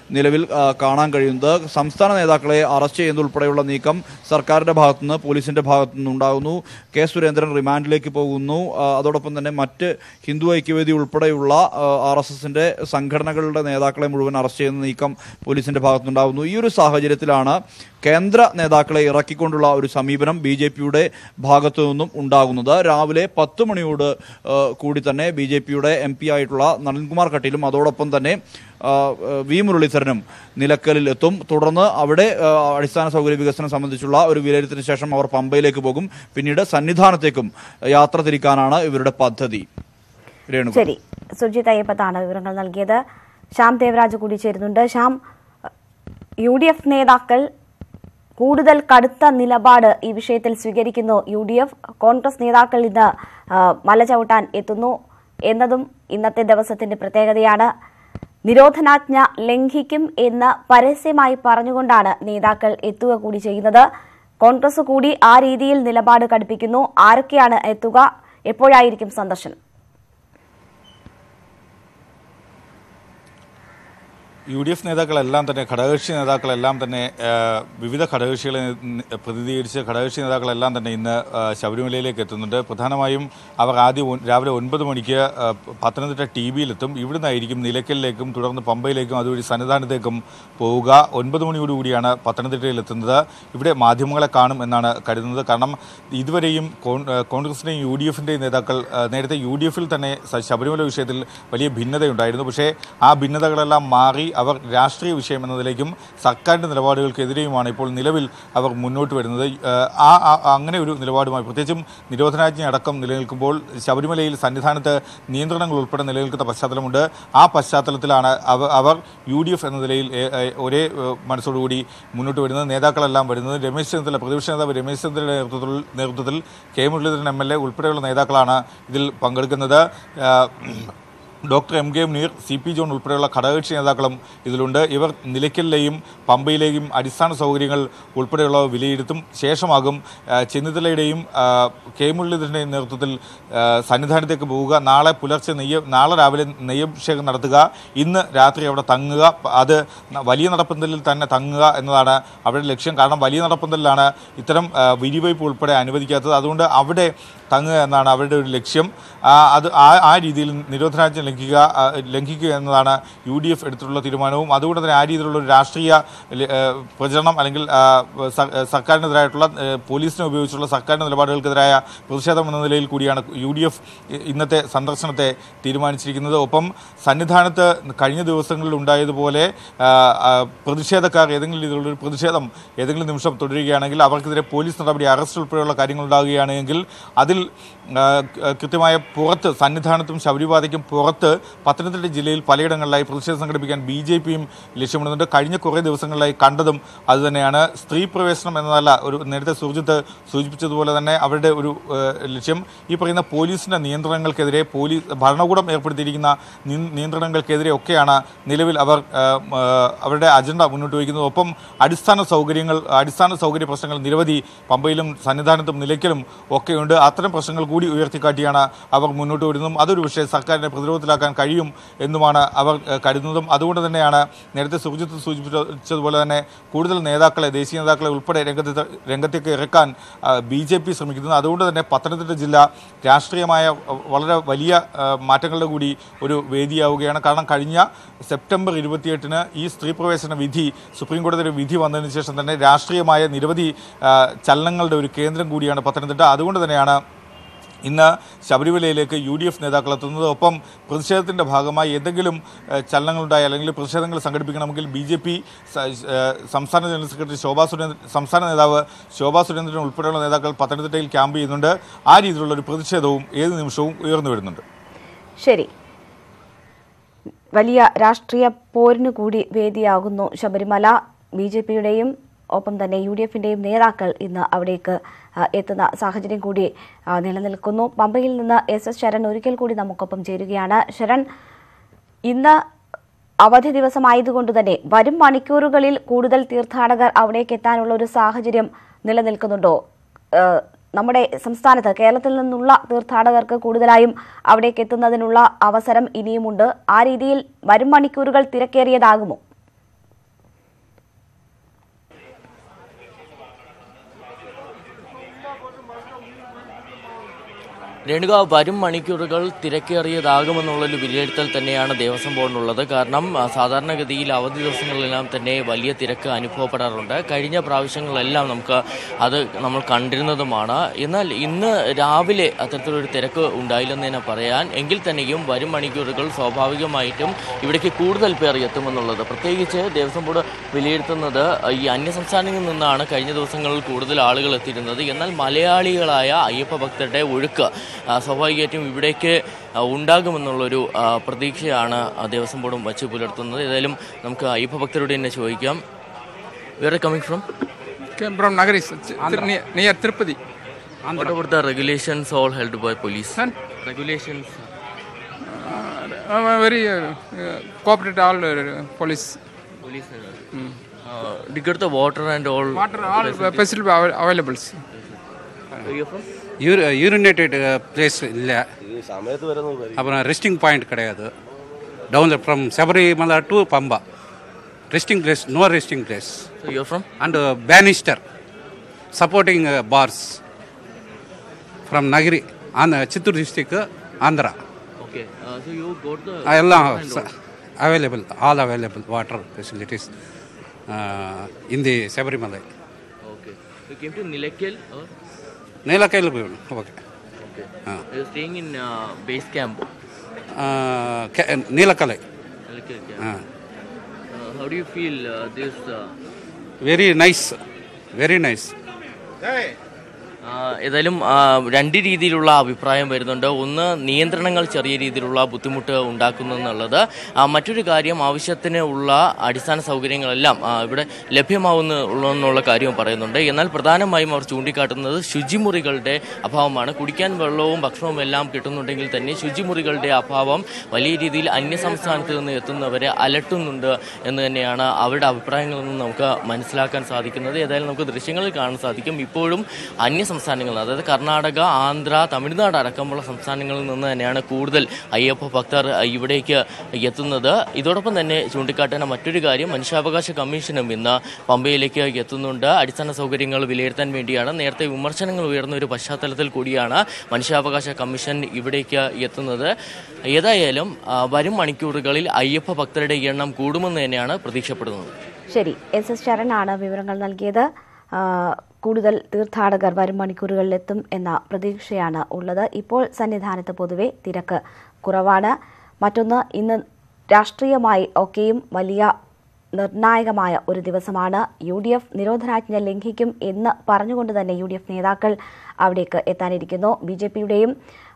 ആ, കാണാൻ കഴിയുന്നത് സംസ്ഥാന നേതാക്കളെ അറസ്റ്റ് ചെയ്യുന്നതുൾപ്പെടെയുള്ള നീക്കം സർക്കാരിന്റെ ഭാഗത്തുനിന്ന് പോലീസിന്റെ ഭാഗത്തുനിന്ന് ഉണ്ടാകുന്നു കെ സുരേന്ദ്രൻ റിമാൻഡിലേക്ക് പോകുന്നു ആ, അതോടൊപ്പം തന്നെ മറ്റ് ഹിന്ദു ഐക്യവേദി ഉൾപ്പെടെയുള്ള ആർ എസ് എസിന്റെ സംഘടനകളുടെ നേതാക്കളെ മുഴുവൻ അറസ്റ്റ് ചെയ്യുന്ന നീക്കം പോലീസിന്റെ ഭാഗത്തുനിന്നുണ്ടാകുന്നു ഈ ഒരു സാഹചര്യത്തിലാണ് കേന്ദ്ര നേതാക്കളെ ഇറക്കിക്കൊണ്ടുള്ള ഒരു സമീപനം ബി ജെ പിയുടെ ഭാഗത്തു നിന്നും ഉണ്ടാകുന്നത് രാവിലെ പത്ത് മണിയോട് ആ, കൂടി തന്നെ ബി ജെ പിയുടെ എം പി ആയിട്ടുള്ള നളിൻകുമാർ കട്ടീലും അതോടൊപ്പം തന്നെ ആ, വി മുരളീധരനും നിലക്കലിൽ എത്തും തുടർന്ന് അവിടെ ആ, അടിസ്ഥാന സൗകര്യ വികസനം സംബന്ധിച്ചുള്ള ഒരു വിലയിരുത്തലിന് ശേഷം അവർ പമ്പയിലേക്ക് പോകും പിന്നീട് സന്നിധാനത്തേക്കും യാത്ര തിരിക്കാനാണ് ഇവരുടെ പദ്ധതി രേണു ശരി സുജിത് അയ്യപ്പത്താണ് വിവരങ്ങൾ നൽകിയത് ശ്യാം ദേവരാജ് കൂടി ചേരുന്നുണ്ട് ശ്യാം യു ഡി എഫ് നേതാക്കൾ കൂടുതൽ കടുത്ത നിലപാട് ഈ വിഷയത്തിൽ സ്വീകരിക്കുന്നു യു ഡി എഫ് കോൺഗ്രസ് നേതാക്കൾ ഇന്ന് ആ, മല ചവിട്ടാൻ എത്തുന്നു എന്നതും ഇന്നത്തെ ദിവസത്തിന്റെ പ്രത്യേകതയാണ് നിരോധനാജ്ഞ ലംഘിക്കും എന്ന് പരസ്യമായി പറഞ്ഞുകൊണ്ടാണ് നേതാക്കൾ എത്തുക കൂടി ചെയ്യുന്നത് കോൺഗ്രസ് കൂടി ആ രീതിയിൽ നിലപാട് കടുപ്പിക്കുന്നു ആരൊക്കെയാണ് എത്തുക എപ്പോഴായിരിക്കും സന്ദർശനം യു ഡി എഫ് നേതാക്കളെല്ലാം തന്നെ ഘടകകക്ഷി നേതാക്കളെല്ലാം തന്നെ ആ, വിവിധ ഘടകകക്ഷികളെ നി- പ്രതിനിധീകരിച്ച് ഘടകകക്ഷി നേതാക്കളെല്ലാം തന്നെ ഇന്ന് ആ, ശബരിമലയിലേക്ക് എത്തുന്നുണ്ട് പ്രധാനമായും അവർ ആദ്യം ഒൻ- രാവിലെ ഒൻപത് മണിക്ക് ആ, പത്തനംതിട്ട ടി വിയിലെത്തും ഇവിടുന്നായിരിക്കും നിലയ്ക്കലിലേക്കും തുടർന്ന് പമ്പയിലേക്കും അതുവഴി സന്നിധാനത്തേക്കും പോവുക ഒൻപത് മണിയോടുകൂടിയാണ് പത്തനംതിട്ടയിൽ എത്തുന്നത് ഇവിടെ മാധ്യമങ്ങളെ കാണും എന്നാണ് കരുതുന്നത് കാരണം ഇതുവരെയും കോൺ- ആ, കോൺഗ്രസിന്റെയും യു ഡി എഫിന്റെയും നേതാക്കൾ ആ, നേരത്തെ യു ഡി എഫിൽ തന്നെ സ- ശബരിമല വിഷയത്തിൽ വലിയ ഭിന്നതയുണ്ടായിരുന്നു പക്ഷേ ആ ഭിന്നതകളെല്ലാം മാറി അവർ രാഷ്ട്രീയ വിഷയം എന്നതിലേക്കും സർക്കാരിന്റെ നിലപാടുകൾക്കെതിരെയുമാണ് ഇപ്പോൾ നിലവിൽ അവർ മുന്നോട്ട് വരുന്നത് ഏഹ് ആ ആ- അങ്ങനെ ഒരു നിലപാടുമായി പ്രത്യേകിച്ചും നിരോധനാജ്ഞ അടക്കം നിലനിൽക്കുമ്പോൾ ശബരിമലയിൽ സന്നിധാനത്ത് നിയന്ത്രണങ്ങൾ ഉൾപ്പെടെ നിലനിൽക്കുന്ന പശ്ചാത്തലമുണ്ട് ആ പശ്ചാത്തലത്തിലാണ് അവ- അവർ യു ഡി എഫ് എന്ന നിലയിൽ ഏ- ഏ- ഒരേ ഏഹ് മനസ്സോടുകൂടി മുന്നോട്ട് വരുന്നത് നേതാക്കളെല്ലാം വരുന്നത് രമേശ് ചെന്നിത്തല പ്രതിപക്ഷ നേതാവ് രമേശ് ചെന്നിത്തലയുടെ നേതൃത്വത്തിൽ നേതൃത്വത്തിൽ K Muraleedharan M L A ഉൾപ്പെടെയുള്ള നേതാക്കളാണ് ഇതിൽ പങ്കെടുക്കുന്നത് ഏഹ് doctor M K Muneer C P John ഉൾപ്പെടെയുള്ള ഘടകകക്ഷി നേതാക്കളും ഇതിലുണ്ട് ഇവർ നിലയ്ക്കലിലെയും പമ്പയിലെയും അടിസ്ഥാന സൗകര്യങ്ങൾ ഉൾപ്പെടെയുള്ളവ വിലയിരുത്തും ശേഷമാകും ആ, ചെന്നിത്തലയുടെയും ആ, കെ മുരളീധരൻ്റെയും നേതൃത്വത്തിൽ ആ, സന്നിധാനത്തേക്ക് പോവുക നാളെ പുലർച്ചെ നെയ്യ നാളെ രാവിലെ നെയ്യഭിഷേകം നടത്തുക ഇന്ന് രാത്രി അവിടെ തങ്ങുക അത് ന- വലിയ നടപ്പന്തലിൽ തന്നെ തങ്ങുക എന്നതാണ് അവരുടെ ലക്ഷ്യം കാരണം വലിയ നടപ്പന്തലിലാണ് ഇത്തരം ആ, വിരിവയ്പ് ഉൾപ്പെടെ അനുവദിക്കാത്തത് അതുകൊണ്ട് അവിടെ തങ്ങുക എന്നാണ് അവരുടെ ഒരു ലക്ഷ്യം ആ, അത് ആ ആ രീതിയിൽ നിരോധനാജ്ഞ ലംഘിക്കുക ആ, ലംഘിക്കുക എന്നതാണ് യു ഡി എഫ് എടുത്തിട്ടുള്ള തീരുമാനവും അതുകൊണ്ട് തന്നെ ആ രീതിയിലുള്ള ഒരു രാഷ്ട്രീയ ല- ഏ, പ്രചരണം അല്ലെങ്കിൽ ആ, സ- ഏ, സർക്കാരിനെതിരായിട്ടുള്ള ഏ, പോലീസിനെ ഉപയോഗിച്ചുള്ള സർക്കാരിന്റെ നിലപാടുകൾക്കെതിരായ പ്രതിഷേധം എന്ന നിലയിൽ കൂടിയാണ് യു ഡി എഫ് ഇന്നത്തെ സന്ദർശനത്തെ തീരുമാനിച്ചിരിക്കുന്നത് ഒപ്പം സന്നിധാനത്ത് കഴിഞ്ഞ ദിവസങ്ങളിൽ ഉണ്ടായതുപോലെ ആ, ആ, പ്രതിഷേധക്കാർ ഏതെങ്കിലും രീതിയിലുള്ള ഒരു പ്രതിഷേധം ഏതെങ്കിലും നിമിഷം തുടരുകയാണെങ്കിൽ അവർക്കെതിരെ പോലീസ് നടപടി അറസ്റ്റ് ഉൾപ്പെടെയുള്ള കാര്യങ്ങൾ ഉണ്ടാകുകയാണെങ്കിൽ അതിൽ ആ, ക- കൃത്യമായ പുറത്ത് സന്നിധാനത്തും ശബരിപാതയ്ക്കും പുറത്ത് പത്തനംതിട്ട ജില്ലയിൽ പലയിടങ്ങളിലായി പ്രതിഷേധം സംഘടിപ്പിക്കാൻ ബി ജെ പിയും ലക്ഷ്യമിടുന്നുണ്ട് കഴിഞ്ഞ കുറേ ദിവസങ്ങളിലായി കണ്ടതും അതുതന്നെയാണ് സ്ത്രീ പ്രവേശനം എന്നതല്ല ഒരു നേരത്തെ സുർജിത്ത് സൂചിപ്പിച്ചതുപോലെ തന്നെ അവരുടെ ഒരു ഏഹ്, ലക്ഷ്യം ഈ പറയുന്ന പോലീസിന്റെ നിയന്ത്രണങ്ങൾക്കെതിരെ പോലീസ് ഭരണകൂടം ഏർപ്പെടുത്തിയിരിക്കുന്ന നി- നിയന്ത്രണങ്ങൾക്കെതിരെ ഒക്കെയാണ് നിലവിൽ അവർ ഏഹ്, ഏഹ്, അവരുടെ അജണ്ട മുന്നോട്ട് വയ്ക്കുന്നത് ഒപ്പം അടിസ്ഥാന സൗകര്യങ്ങൾ അടിസ്ഥാന സൗകര്യ പ്രശ്നങ്ങൾ നിരവധി പമ്പയിലും സന്നിധാനത്തും നിലയ്ക്കലും ഒക്കെയുണ്ട് അത്തരം പ്രശ്നങ്ങൾ കൂടി ഉയർത്തിക്കാട്ടിയാണ് അവർ മുന്നോട്ട് വരുന്നതും അതൊരു പക്ഷേ സർക്കാരിനെ പ്രതിരോധത്തിലാക്കാൻ കഴിയും എന്നുമാണ് അവർ ഏഹ്, കരുതുന്നതും അതുകൊണ്ട് തന്നെയാണ് നേരത്തെ സുർജിത്ത് സൂചിപ്പിച്ചതുപോലെ തന്നെ കൂടുതൽ നേതാക്കളെ ദേശീയ നേതാക്കളെ ഉൾപ്പെടെ രംഗത്ത് രംഗത്തേക്ക് ഇറക്കാൻ ബി ജെ പി ശ്രമിക്കുന്നത് അതുകൊണ്ട് തന്നെ പത്തനംതിട്ട ജില്ല രാഷ്ട്രീയമായ അഹ്, വളരെ വലിയ അഹ്, മാറ്റങ്ങളുടെ കൂടി ഒരു വേദിയാവുകയാണ് കാരണം കഴിഞ്ഞ സെപ്റ്റംബർ ഇരുപത്തിയെട്ടിന് ഈ സ്ത്രീ പ്രവേശന വിധി സുപ്രീം കോടതിയുടെ വിധി വന്നതിന് ശേഷം തന്നെ രാഷ്ട്രീയമായ നിരവധി അഹ്, ചലനങ്ങളുടെ ഒരു കേന്ദ്രം കൂടിയാണ് പത്തനംതിട്ട അതുകൊണ്ട് തന്നെയാണ് ഇന്ന് ശബരിമലയിലേക്ക് യു ഡി എഫ് നേതാക്കൾ എത്തുന്നത് ഒപ്പം പ്രതിഷേധത്തിന്റെ ഭാഗമായി എന്തെങ്കിലും ഏഹ്, ചലനങ്ങളുണ്ടായി അല്ലെങ്കിൽ പ്രതിഷേധങ്ങൾ സംഘടിപ്പിക്കണമെങ്കിൽ ബി ജെ പി സംസ്ഥാന ജനറൽ സെക്രട്ടറി ശോഭാ സുരേന്ദ്രൻ സംസ്ഥാന നേതാവ് ശോഭാ സുരേന്ദ്രൻ ഉൾപ്പെടെയുള്ള നേതാക്കൾ പത്തനംതിട്ടയിൽ ക്യാമ്പ് ചെയ്യുന്നുണ്ട് ആ രീതിയിലുള്ള ഒരു പ്രതിഷേധവും ഏത് നിമിഷവും ഉയർന്നു വരുന്നുണ്ട് ശരി വലിയ രാഷ്ട്രീയ പോരിനു കൂടി വേദിയാകുന്നു ശബരിമല ബി ജെ പിയുടെയും ഒപ്പം തന്നെ യു ഡി എഫിന്റെയും നേതാക്കൾ ഇന്ന് അവിടേക്ക് ആ, എത്തുന്ന സാഹചര്യം കൂടി ആ, നിലനിൽക്കുന്നു പമ്പയിൽ നിന്ന് എസ് എസ് ശരൺ ഒരിക്കൽ കൂടി നമുക്കൊപ്പം ചേരുകയാണ് ശരൺ ഇന്ന് അവധി ദിവസമായതുകൊണ്ട് തന്നെ വരും മണിക്കൂറുകളിൽ കൂടുതൽ തീർത്ഥാടകർ അവിടേക്ക് എത്താനുള്ള ഒരു സാഹചര്യം നിലനിൽക്കുന്നുണ്ടോ ഏഹ് നമ്മുടെ സംസ്ഥാനത്ത് കേരളത്തിൽ നിന്നുള്ള തീർത്ഥാടകർക്ക് കൂടുതലായും അവിടേക്ക് എത്തുന്നതിനുള്ള അവസരം ഇനിയുമുണ്ട് ആ രീതിയിൽ വരും മണിക്കൂറുകൾ തിരക്കേറിയതാകുമോ രേണുക വരും മണിക്കൂറുകൾ തിരക്കേറിയതാകുമെന്നുള്ളൊരു വിലയിരുത്തൽ തന്നെയാണ് ദേവസ്വം ബോർഡിനുള്ളത് കാരണം ആ, സാധാരണഗതിയിൽ അവധി ദിവസങ്ങളിലെല്ലാം തന്നെ വലിയ തിരക്ക് അനുഭവപ്പെടാറുണ്ട് കഴിഞ്ഞ പ്രാവശ്യങ്ങളെല്ലാം നമുക്ക് അത് നമ്മൾ കണ്ടിരുന്നതുമാണ് എന്നാൽ ഇന്ന് രാവിലെ അത്തരത്തിലൊരു തിരക്ക് ഉണ്ടായില്ലെന്ന് തന്നെ പറയാൻ എങ്കിൽ തന്നെയും വരും മണിക്കൂറുകൾ സ്വാഭാവികമായിട്ടും ഇവിടേക്ക് കൂടുതൽ പേർ എത്തുമെന്നുള്ളത് പ്രത്യേകിച്ച് ദേവസ്വം ബോർഡ് വിലയിരുത്തുന്നത് ഈ അന്യസംസ്ഥാനങ്ങളിൽ നിന്നാണ് കഴിഞ്ഞ ദിവസങ്ങളിൽ കൂടുതൽ ആളുകൾ എത്തിയിരുന്നത് എന്നാൽ മലയാളികളായ അയ്യപ്പ ഭക്തരുടെ ഒഴുക്ക് ആ, സ്വാഭാവികമായിട്ടും ഇവിടേക്ക് ആ, ഉണ്ടാകുമെന്നുള്ളൊരു ആ, പ്രതീക്ഷയാണ് ആ, ദേവസ്വം ബോർഡും വച്ച് പുലർത്തുന്നത് ഏതായാലും നമുക്ക് അയ്യപ്പ ഭക്തരോട് തന്നെ ചോദിക്കാം വേറെ coming from Came from Nagari, Ch- near, near Tirupati. What about the regulations all held by police? Son? Regulations. Uh, very uh, uh, cooperative all uh, police. Police. Uh, did you get the water and all? Water all facility avail- available. Where you from? யூரி யூரினேட்டட் பிளேஸ் இல்லை அப்புறம் ரெஸ்டிங் பாயிண்ட் கிடையாது down from Sabarimala to Pamba resting place no resting place So you're from? And banister supporting bars from Nagari ஆந்த Chittoor district Andhra Okay. Uh, so you got the. எல்லாம் available all available water facilities in the Sabarimala Okay. You came to Nilakil or? நீலக்கையில் போயிடும் okay Okay. Ah. You're staying in uh, base camp. நீலக்கலை Nilakil camp. Ah Uh, how do you feel uh, this? Uh, very nice very nice ആ, ഏതായാലും ആ, രണ്ട് രീതിയിലുള്ള അഭിപ്രായം വരുന്നുണ്ട് ഒന്ന് നിയന്ത്രണങ്ങൾ ചെറിയ രീതിയിലുള്ള ബുദ്ധിമുട്ട് ഉണ്ടാക്കുന്നു എന്നുള്ളത് ആ, മറ്റൊരു കാര്യം ആവശ്യത്തിന് ഉള്ള അടിസ്ഥാന സൗകര്യങ്ങളെല്ലാം ആ, ഇവിടെ ലഭ്യമാവുന്നു എന്നുള്ള കാര്യവും പറയുന്നുണ്ട് എന്നാൽ പ്രധാനമായും അവർ ചൂണ്ടിക്കാട്ടുന്നത് ശുചിമുറികളുടെ അഭാവമാണ് കുടിക്കാൻ വെള്ളവും ഭക്ഷണവും എല്ലാം കിട്ടുന്നുണ്ടെങ്കിൽ തന്നെ ശുചിമുറികളുടെ അഭാവം വലിയ രീതിയിൽ അന്യ സംസ്ഥാനത്ത് നിന്ന് എത്തുന്നവരെ അലട്ടുന്നുണ്ട് എന്ന് തന്നെയാണ് അവരുടെ അഭിപ്രായങ്ങളിൽ നിന്ന് നമുക്ക് മനസ്സിലാക്കാൻ സാധിക്കുന്നത് ഏതായാലും നമുക്ക് ദൃശ്യങ്ങളിൽ കാണാൻ സാധിക്കും ഇപ്പോഴും അന്യ സംസ്ഥാനങ്ങളിൽ അതായത് കർണാടക ആന്ധ്ര തമിഴ്നാട് അടക്കമുള്ള സംസ്ഥാനങ്ങളിൽ നിന്ന് തന്നെയാണ് കൂടുതൽ അയ്യപ്പ ഭക്തർ ഇവിടേക്ക് എത്തുന്നത് ഇതോടൊപ്പം തന്നെ ചൂണ്ടിക്കാട്ടേണ്ട മറ്റൊരു കാര്യം മനുഷ്യാവകാശ കമ്മീഷനും ഇന്ന് പമ്പയിലേക്ക് എത്തുന്നുണ്ട് അടിസ്ഥാന സൗകര്യങ്ങൾ വിലയിരുത്താൻ വേണ്ടിയാണ് നേരത്തെ വിമർശനങ്ങൾ ഉയർന്ന ഒരു പശ്ചാത്തലത്തിൽ കൂടിയാണ് മനുഷ്യാവകാശ കമ്മീഷൻ ഇവിടേക്ക് എത്തുന്നത് ഏതായാലും ആ, വരും മണിക്കൂറുകളിൽ അയ്യപ്പ ഭക്തരുടെ എണ്ണം കൂടുമെന്ന് തന്നെയാണ് പ്രതീക്ഷപ്പെടുന്നത് ശരി എസ് എസ് ശരണാണ് വിവരങ്ങൾ നൽകിയത് ആ, കൂടുതൽ തീർത്ഥാടകർ വരും മണിക്കൂറുകളിലെത്തും എന്ന പ്രതീക്ഷയാണ് ഉള്ളത് ഇപ്പോൾ സന്നിധാനത്ത് പൊതുവെ തിരക്ക് കുറവാണ് മറ്റൊന്ന് ഇന്ന് രാഷ്ട്രീയമായി ഒക്കെയും വലിയ നിർണായകമായ ഒരു ദിവസമാണ് യു ഡി എഫ് നിരോധനാജ്ഞ ലംഘിക്കും എന്ന് പറഞ്ഞുകൊണ്ട് തന്നെ യു ഡി എഫ് നേതാക്കൾ അവിടേക്ക് എത്താനിരിക്കുന്നു ബി ജെ പിയുടെയും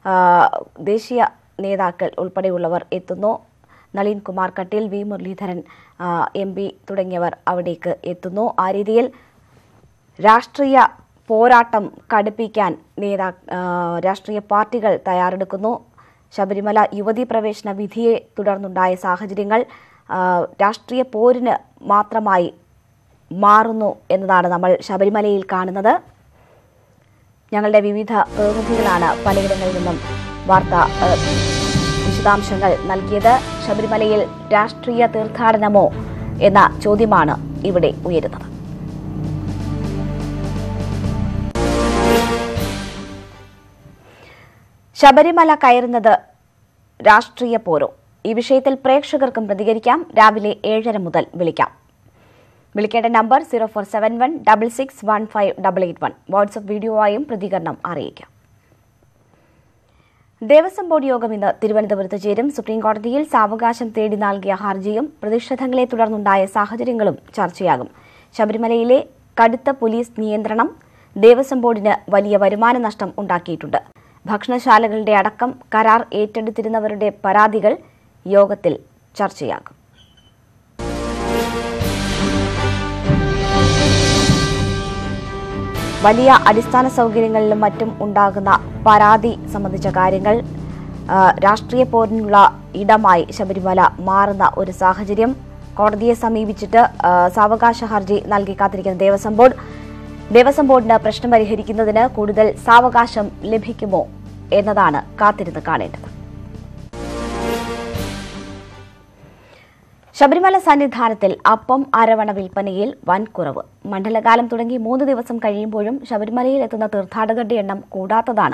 ദേശീയ നേതാക്കൾ ഉൾപ്പെടെയുള്ളവർ എത്തുന്നു Nalin Kumar Kateel V Muraleedharan M P തുടങ്ങിയവർ അവിടേക്ക് എത്തുന്നു ആ രീതിയിൽ രാഷ്ട്രീയ പോരാട്ടം കടുപ്പിക്കാൻ നേതാ ആ, രാഷ്ട്രീയ പാർട്ടികൾ തയ്യാറെടുക്കുന്നു ശബരിമല യുവതീ പ്രവേശന വിധിയെ തുടർന്നുണ്ടായ സാഹചര്യങ്ങൾ ആ, രാഷ്ട്രീയ പോരിന് മാത്രമായി മാറുന്നു എന്നതാണ് നമ്മൾ ശബരിമലയിൽ കാണുന്നത് ഞങ്ങളുടെ വിവിധ പ്രതിനിധികളാണ് പലയിടങ്ങളിൽ നിന്നും വാർത്ത ആ, വിശദാംശങ്ങൾ നൽകിയത് ശബരിമലയിൽ രാഷ്ട്രീയ തീർത്ഥാടനമോ എന്ന ചോദ്യമാണ് ഇവിടെ ഉയരുന്നത് ശബരിമല കയറുന്നത് രാഷ്ട്രീയ പോരോ ഈ വിഷയത്തിൽ പ്രേക്ഷകർക്കും പ്രതികരിക്കാം രാവിലെ ഏഴര മുതൽ വിളിക്കാം വിളിക്കേണ്ട number zero four seven one double six one five double eight one WhatsApp വീഡിയോയായും പ്രതികരണം അറിയിക്കാം ദേവസ്വം ബോർഡ് യോഗം ഇന്ന് തിരുവനന്തപുരത്ത് ചേരും സുപ്രീംകോടതിയിൽ സാവകാശം തേടി നൽകിയ ഹർജിയും പ്രതിഷേധങ്ങളെ തുടർന്നുണ്ടായ സാഹചര്യങ്ങളും ചർച്ചയാകും ശബരിമലയിലെ കടുത്ത പോലീസ് നിയന്ത്രണം ദേവസ്വം ബോർഡിന് വലിയ വരുമാന നഷ്ടം ഉണ്ടാക്കിയിട്ടുണ്ട് ഭക്ഷണശാലകളുടെ അടക്കം കരാർ ഏറ്റെടുത്തിരുന്നവരുടെ പരാതികൾ യോഗത്തിൽ ചർച്ചയാകും വലിയ അടിസ്ഥാന സൗകര്യങ്ങളിലും മറ്റും ഉണ്ടാകുന്ന പരാതി സംബന്ധിച്ച കാര്യങ്ങൾ ആ, രാഷ്ട്രീയ പോരിനുള്ള ഇടമായി ശബരിമല മാറുന്ന ഒരു സാഹചര്യം കോടതിയെ സമീപിച്ചിട്ട് ആ, സാവകാശ ഹർജി നൽകി കാത്തിരിക്കുന്ന ദേവസ്വം ബോർഡ് ദേവസ്വം ബോർഡിന് പ്രശ്നം പരിഹരിക്കുന്നതിന് കൂടുതൽ സാവകാശം ലഭിക്കുമോ എന്നതാണ് കാത്തിരുന്ന് കാണേണ്ടത് ശബരിമല സന്നിധാനത്തിൽ അപ്പം അരവണ വിൽപ്പനയിൽ വൻ കുറവ് മണ്ഡലകാലം തുടങ്ങി മൂന്ന് ദിവസം കഴിയുമ്പോഴും ശബരിമലയിൽ എത്തുന്ന തീർത്ഥാടകരുടെ എണ്ണം കൂടാത്തതാണ്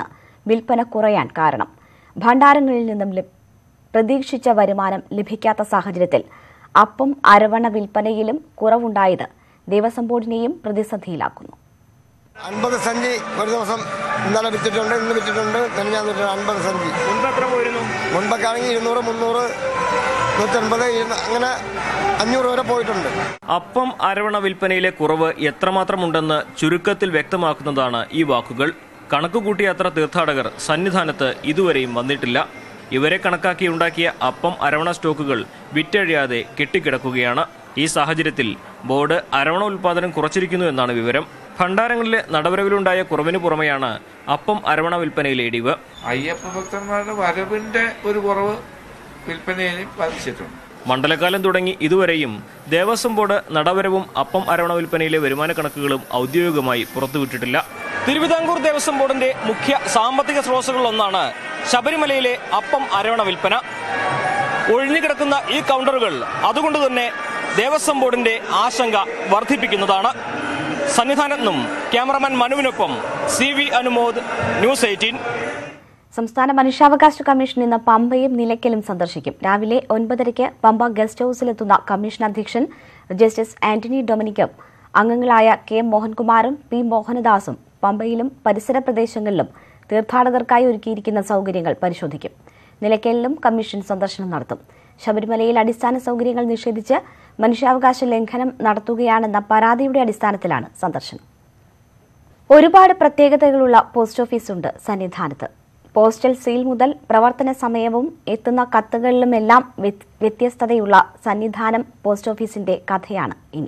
വിൽപ്പന കുറയാൻ കാരണം ഭണ്ഡാരങ്ങളിൽ നിന്നും ലഭ- പ്രതീക്ഷിച്ച വരുമാനം ലഭിക്കാത്ത സാഹചര്യത്തിൽ അപ്പം അരവണ വിൽപ്പനയിലും കുറവുണ്ടായത് ദേവസ്വം ബോർഡിനെയും പ്രതിസന്ധിയിലാക്കുന്നു അൻപത് സഞ്ചി ഒരു ദിവസം ഇന്നലെ വിറ്റിട്ടുണ്ട് ഇന്ന് വിറ്റിട്ടുണ്ട് ഞാൻ വിറ്റിട്ടുണ്ട് അൻപത് സഞ്ചി മുൻപ് എത്ര പോയിരുന്നു മുൻപൊക്കെ ആണെങ്കിൽ ഇരുന്നൂറ് മുന്നൂറ് നൂറ്റൻപത് ഇരുന്ന- അങ്ങനെ അഞ്ഞൂറ് വരെ പോയിട്ടുണ്ട് അപ്പം അരവണ വിൽപ്പനയിലെ കുറവ് എത്രമാത്രം ഉണ്ടെന്ന് ചുരുക്കത്തിൽ വ്യക്തമാക്കുന്നതാണ് ഈ വാക്കുകൾ കണക്കുകൂട്ടിയ അത്ര തീർത്ഥാടകർ സന്നിധാനത്ത് ഇതുവരെയും വന്നിട്ടില്ല ഇവരെ കണക്കാക്കി ഉണ്ടാക്കിയ അപ്പം അരവണ സ്റ്റോക്കുകൾ വിറ്റഴിയാതെ കെട്ടിക്കിടക്കുകയാണ് ഈ സാഹചര്യത്തിൽ ബോർഡ് അരവണ ഉൽപാദനം കുറച്ചിരിക്കുന്നു എന്നാണ് വിവരം ഭണ്ഡാരങ്ങളിലെ നടവരവിലുണ്ടായ കുറവിന് പുറമെയാണ് അപ്പം അരവണ വിൽപ്പനയിലെ ഇടിവ് അയ്യപ്പ ഭക്തന്മാരുടെ വരവിന്റെ ഒരു കുറവ് വിൽപ്പനയിലും ബാധിച്ചിട്ടുണ്ട് മണ്ഡലകാലം തുടങ്ങി ഇതുവരെയും ദേവസ്വം ബോർഡ് നടവരവും അപ്പം അരവണ വിൽപ്പനയിലെ വരുമാന കണക്കുകളും ഔദ്യോഗികമായി പുറത്തുവിട്ടിട്ടില്ല തിരുവിതാംകൂർ ദേവസ്വം ബോർഡിന്റെ മുഖ്യ സാമ്പത്തിക സ്രോതസ്സുകളിലൊന്നാണ് ശബരിമലയിലെ അപ്പം അരവണ വിൽപ്പന ഒഴിഞ്ഞുകിടക്കുന്ന ഈ കൗണ്ടറുകൾ അതുകൊണ്ട് തന്നെ ദേവസ്വം ബോർഡിന്റെ ആശങ്ക വർദ്ധിപ്പിക്കുന്നതാണ് സന്നിധാനത്ത് നിന്നും ക്യാമറമാൻ മനുവിനൊപ്പം C V Anumod news eighteen സംസ്ഥാന മനുഷ്യാവകാശ കമ്മീഷൻ ഇന്ന് പമ്പയും നിലയ്ക്കലും സന്ദർശിക്കും രാവിലെ ഒൻപതരയ്ക്ക് പമ്പ ഗസ്റ്റ് ഹൌസിലെത്തുന്ന കമ്മീഷൻ അധ്യക്ഷൻ ജസ്റ്റിസ് ആന്റണി ഡൊമിനിക്കും അംഗങ്ങളായ കെ മോഹൻകുമാറും പി മോഹനദാസും പമ്പയിലും പരിസര പ്രദേശങ്ങളിലും തീർത്ഥാടകർക്കായി ഒരുക്കിയിരിക്കുന്ന സൌകര്യങ്ങൾ പരിശോധിക്കും നിലയ്ക്കലിലും കമ്മീഷൻ സന്ദർശനം നടത്തും ശബരിമലയിൽ അടിസ്ഥാന സൌകര്യങ്ങൾ നിഷേധിച്ച് മനുഷ്യാവകാശ ലംഘനം നടത്തുകയാണെന്ന പരാതിയുടെ അടിസ്ഥാനത്തിലാണ് സന്ദർശനം ഒരുപാട് പ്രത്യേകതകളുള്ള പോസ്റ്റ് ഓഫീസുണ്ട് സന്നിധാനത്ത് പോസ്റ്റൽ സീൽ മുതൽ പ്രവർത്തന സമയവും എത്തുന്ന കത്തുകളിലുമെല്ലാം വ്യത്- വ്യത്യസ്തതയുള്ള സന്നിധാനം പോസ്റ്റ് ഓഫീസിന്റെ കഥയാണ് ഇനി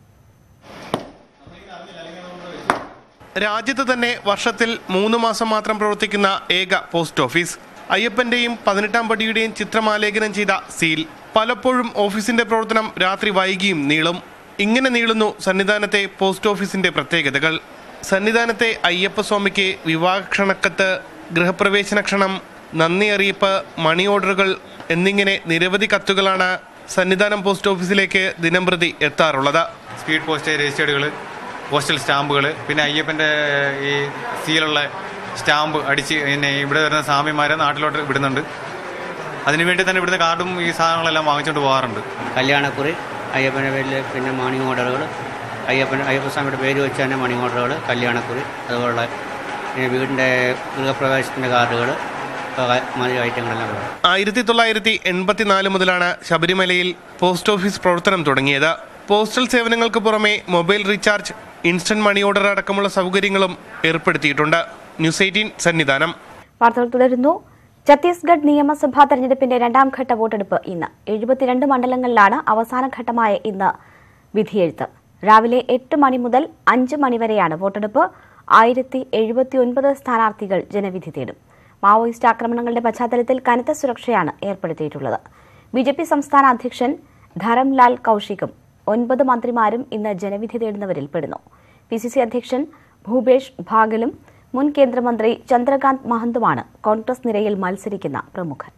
രാജ്യത്ത് തന്നെ വർഷത്തിൽ മൂന്ന് മാസം മാത്രം പ്രവർത്തിക്കുന്ന ഏക പോസ്റ്റ് ഓഫീസ് അയ്യപ്പന്റെയും പതിനെട്ടാം പടിയുടെയും ചിത്രമാലേഖനം ചെയ്ത സീൽ പലപ്പോഴും ഓഫീസിന്റെ പ്രവർത്തനം രാത്രി വൈകിയും നീളും ഇങ്ങനെ നീളുന്നു സന്നിധാനത്തെ പോസ്റ്റ് ഓഫീസിന്റെ പ്രത്യേകതകൾ സന്നിധാനത്തെ അയ്യപ്പസ്വാമിക്ക് വിവാഹക്ഷണക്കത്ത് ഗൃഹപ്രവേശന ക്ഷണം നന്ദി അറിയിപ്പ് മണി ഓർഡറുകൾ എന്നിങ്ങനെ നിരവധി കത്തുകളാണ് സന്നിധാനം പോസ്റ്റ് ഓഫീസിലേക്ക് ദിനംപ്രതി എത്താറുള്ളത് സ്പീഡ് പോസ്റ്റ് രജിസ്റ്റേർഡുകൾ പോസ്റ്റൽ സ്റ്റാമ്പുകൾ പിന്നെ അയ്യപ്പൻ്റെ ഈ സീലുള്ള സ്റ്റാമ്പ് അടിച്ച് പിന്നെ ഇവിടെ വരുന്ന സ്വാമിമാരെ നാട്ടിലോട്ട് വിടുന്നുണ്ട് അതിനുവേണ്ടി തന്നെ ഇവിടുന്ന് കാർഡും ഈ സാധനങ്ങളെല്ലാം വാങ്ങിച്ചുകൊണ്ട് പോകാറുണ്ട് കല്യാണക്കുറി അയ്യപ്പൻ്റെ പേരിൽ പിന്നെ മണി ഓർഡറുകൾ അയ്യപ്പൻ അയ്യപ്പസ്വാമിയുടെ പേര് വെച്ച് തന്നെ മണി ഓർഡറുകൾ കല്യാണക്കുറി അതുപോലുള്ള പിന്നെ വീടിൻ്റെ ഗൃഹപ്രവേശത്തിൻ്റെ കാർഡുകൾ മാതിരി ഐറ്റങ്ങളെല്ലാം വരും ആയിരത്തി തൊള്ളായിരത്തി എൺപത്തിനാല് മുതലാണ് ശബരിമലയിൽ പോസ്റ്റ് ഓഫീസ് പ്രവർത്തനം തുടങ്ങിയത് പോസ്റ്റൽ സേവനങ്ങൾക്ക് പുറമെ mobile recharge instant money order അടക്കമുള്ള സൗകര്യങ്ങളും ഏർപ്പെടുത്തിയിട്ടുണ്ട് ന്യൂസ് എയ്റ്റീൻ സന്നിധാനം വാർത്തകൾ തുടരുന്നു ഛത്തീസ്ഗഡ് നിയമസഭാ തെരഞ്ഞെടുപ്പിന്റെ രണ്ടാം ഘട്ട വോട്ടെടുപ്പ് ഇന്ന് എഴുപത്തിരണ്ട് മണ്ഡലങ്ങളിലാണ് അവസാന ഘട്ടമായ ഇന്ന് വിധിയെഴുത്ത് രാവിലെ എട്ട് മണി മുതൽ അഞ്ച് മണിവരെയാണ് വോട്ടെടുപ്പ് ആയിരത്തി എഴുപത്തിയൊൻപത് സ്ഥാനാർത്ഥികൾ ജനവിധി തേടും മാവോയിസ്റ്റ് ആക്രമണങ്ങളുടെ പശ്ചാത്തലത്തിൽ കനത്ത സുരക്ഷയാണ് ഏർപ്പെടുത്തിയിട്ടുള്ളത് ബി ജെ പി സംസ്ഥാന അധ്യക്ഷൻ ധരംലാൽ കൌശികും ഒൻപത് മന്ത്രിമാരും ഇന്ന് ജനവിധി തേടുന്നവരിൽ പെടുന്നു പി സി സി അധ്യക്ഷൻ ഭൂപേഷ് ഭാഗലും മുൻ കേന്ദ്രമന്ത്രി ചന്ദ്രകാന്ത് മഹന്തുമാണ് കോൺഗ്രസ് നിരയിൽ മത്സരിക്കുന്ന പ്രമുഖർ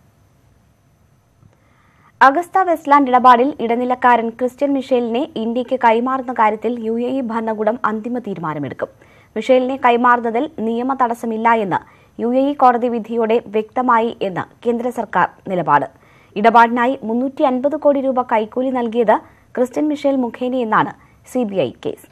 അഗസ്ത വെസ്റ്റ്ലാൻഡ് ഇടപാടിൽ ഇടനിലക്കാരൻ ക്രിസ്ത്യൻ മിഷേലിനെ ഇന്ത്യക്ക് കൈമാറുന്ന കാര്യത്തിൽ യു എ ഇ ഭരണകൂടം അന്തിമ തീരുമാനമെടുക്കും മിഷേലിനെ കൈമാറുന്നതിൽ നിയമ തടസ്സമില്ല എന്ന് യു എ ഇ കോടതി വിധിയോടെ വ്യക്തമായി എന്ന് കേന്ദ്ര സർക്കാർ നിലപാട് ഇടപാടിനായി മുന്നൂറ്റി അൻപത് കോടി രൂപ കൈക്കൂലി നൽകിയത് ക്രിസ്ത്യൻ മിഷേൽ മുഖേനയെന്നാണ് സിബിഐ കേസ്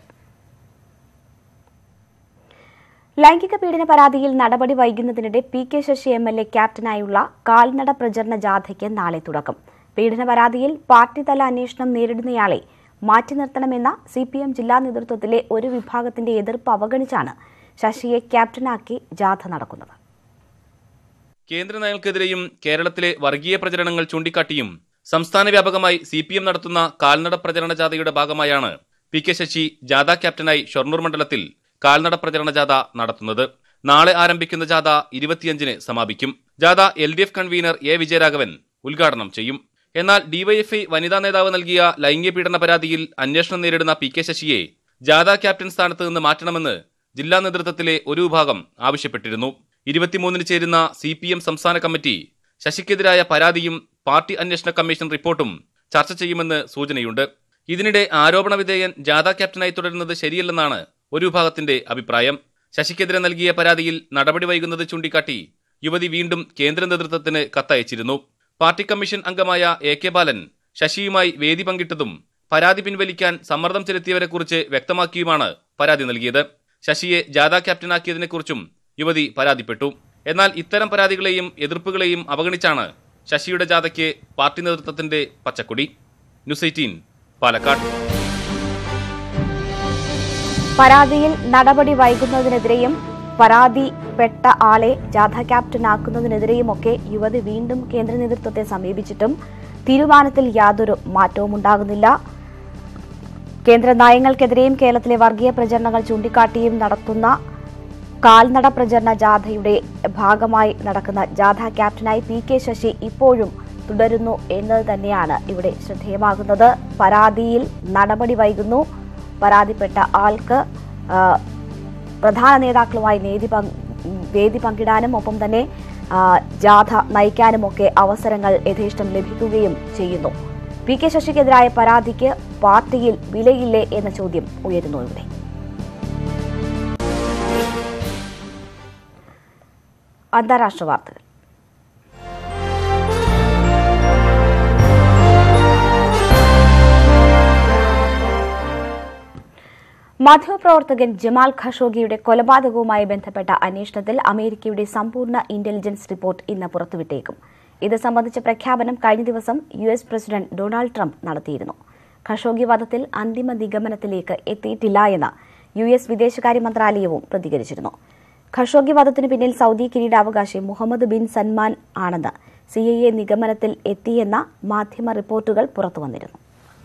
ലൈംഗിക പീഡന പരാതിയിൽ നടപടി വൈകുന്നതിനിടെ P K Sasi M L A ക്യാപ്റ്റനായുള്ള കാൽനട പ്രചരണ ജാഥയ്ക്ക് നാളെ തുടക്കം പീഡന പരാതിയിൽ പാർട്ടിതല അന്വേഷണം നേരിടുന്നയാളെ മാറ്റി നിർത്തണമെന്ന സി പി എം ജില്ലാ നേതൃത്വത്തിലെ ഒരു വിഭാഗത്തിന്റെ എതിർപ്പ് അവഗണിച്ചാണ് ശശിയെ ക്യാപ്റ്റനാക്കി ജാഥ നടക്കുന്നത് കേന്ദ്ര നയങ്ങൾക്കെതിരെയും കേരളത്തിലെ വർഗീയ പ്രചരണങ്ങൾ ചൂണ്ടിക്കാട്ടിയും സംസ്ഥാന വ്യാപകമായി സി പി എം നടത്തുന്ന കാൽനട പ്രചരണ ജാഥയുടെ ഭാഗമായാണ് പി കെ ശശി ജാഥ ക്യാപ്റ്റനായി ഷൊർണൂർ മണ്ഡലത്തിൽ കാൽനട പ്രചരണ ജാഥ നടത്തുന്നത് നാളെ ആരംഭിക്കുന്ന ജാഥ ഇരുപത്തിയഞ്ചിന് സമാപിക്കും ജാഥ L D F convener A Vijayaraghavan ഉദ്ഘാടനം ചെയ്യും എന്നാൽ ഡിവൈഎഫ്ഐ വനിതാ നേതാവ് നൽകിയ ലൈംഗിക പീഡന പരാതിയിൽ അന്വേഷണം നേരിടുന്ന പി കെ ശശിയെ ജാഥ ക്യാപ്റ്റൻ സ്ഥാനത്ത് നിന്ന് മാറ്റണമെന്ന് ജില്ലാ നേതൃത്വത്തിലെ ഒരു വിഭാഗം ആവശ്യപ്പെട്ടിരുന്നു ഇരുപത്തിമൂന്നിന് ചേരുന്ന സി പി എം സംസ്ഥാന കമ്മിറ്റി ശശിക്കെതിരായ പരാതിയും പാർട്ടി അന്വേഷണ കമ്മീഷൻ റിപ്പോർട്ടും ചർച്ച ചെയ്യുമെന്ന് സൂചനയുണ്ട് ഇതിനിടെ ആരോപണ വിധേയൻ ജാഥ ക്യാപ്റ്റനായി തുടരുന്നത് ശരിയല്ലെന്നാണ് ഒരു വിഭാഗത്തിന്റെ അഭിപ്രായം ശശിക്കെതിരെ നൽകിയ പരാതിയിൽ നടപടി വൈകുന്നത് ചൂണ്ടിക്കാട്ടി യുവതി വീണ്ടും കേന്ദ്ര നേതൃത്വത്തിന് കത്തയച്ചിരുന്നു പാർട്ടി കമ്മീഷൻ അംഗമായ എ കെ ബാലൻ ശശിയുമായി വേദി പങ്കിട്ടതും പരാതി പിൻവലിക്കാൻ സമ്മർദ്ദം ചെലുത്തിയവരെക്കുറിച്ച് വ്യക്തമാക്കിയുമാണ് പരാതി നൽകിയത് ശശിയെ ജാഥ ക്യാപ്റ്റനാക്കിയതിനെക്കുറിച്ചും യുവതി പരാതിപ്പെട്ടു എന്നാൽ ഇത്തരം പരാതികളെയും എതിർപ്പുകളെയും അവഗണിച്ചാണ് ശശിയുടെ ജാഥയ്ക്ക് പാർട്ടി നേതൃത്വത്തിന്റെ പച്ചക്കൊടി ന്യൂസ് എയ്റ്റീൻ പാലക്കാട് പരാതിയിൽ നടപടി വൈകുന്നതിനെതിരെയും പരാതിപ്പെട്ട ആളെ ജാഥ ക്യാപ്റ്റനാക്കുന്നതിനെതിരെയുമൊക്കെ യുവതി വീണ്ടും കേന്ദ്ര നേതൃത്വത്തെ സമീപിച്ചിട്ടും തീരുമാനത്തിൽ യാതൊരു മാറ്റവും ഉണ്ടാകുന്നില്ല കേന്ദ്ര നയങ്ങൾക്കെതിരെയും കേരളത്തിലെ വർഗീയ പ്രചരണങ്ങൾ ചൂണ്ടിക്കാട്ടിയും നടത്തുന്ന കാൽനട പ്രചരണ ജാഥയുടെ ഭാഗമായി നടക്കുന്ന ജാഥ ക്യാപ്റ്റനായി പി കെ ശശി ഇപ്പോഴും തുടരുന്നു എന്നത് തന്നെയാണ് ഇവിടെ ശ്രദ്ധേയമാകുന്നത് പരാതിയിൽ നടപടി വൈകുന്നു പരാതിപ്പെട്ട ആൾക്ക് ആ, പ്രധാന നേതാക്കളുമായി നേതി പങ്ക് വേദി പങ്കിടാനും ഒപ്പം തന്നെ ആ, ജാഥ നയിക്കാനുമൊക്കെ അവസരങ്ങൾ യഥേഷ്ടം ലഭിക്കുകയും ചെയ്യുന്നു പി കെ ശശിക്കെതിരായ പരാതിക്ക് പാർട്ടിയിൽ വിലയില്ലേ എന്ന ചോദ്യം ഉയരുന്നു ഇവിടെ അന്താരാഷ്ട്ര വാർത്തകൾ മാധ്യമപ്രവർത്തകൻ ജമാൽ ഖഷോഗിയുടെ കൊലപാതകവുമായി ബന്ധപ്പെട്ട അന്വേഷണത്തിൽ അമേരിക്കയുടെ സമ്പൂർണ്ണ ഇന്റലിജൻസ് റിപ്പോർട്ട് ഇന്ന് പുറത്തുവിട്ടേക്കും ഇത് സംബന്ധിച്ച പ്രഖ്യാപനം കഴിഞ്ഞ ദിവസം U S president Donald Trump നടത്തിയിരുന്നു ഖഷോഗി വധത്തിൽ അന്തിമ നിഗമനത്തിലേക്ക് എത്തിയിട്ടില്ല എന്ന് യു എസ് വിദേശകാര്യ മന്ത്രാലയവും പ്രതികരിച്ചിരുന്നു ഖഷോഗി വധത്തിനു പിന്നിൽ സൗദി കിരീടാവകാശി മുഹമ്മദ് ബിൻ സൽമാൻ ആണെന്ന് സി ഐ എ നിഗമനത്തിൽ എത്തിയെന്ന മാധ്യമ റിപ്പോർട്ടുകൾ പുറത്തുവന്നിരുന്നു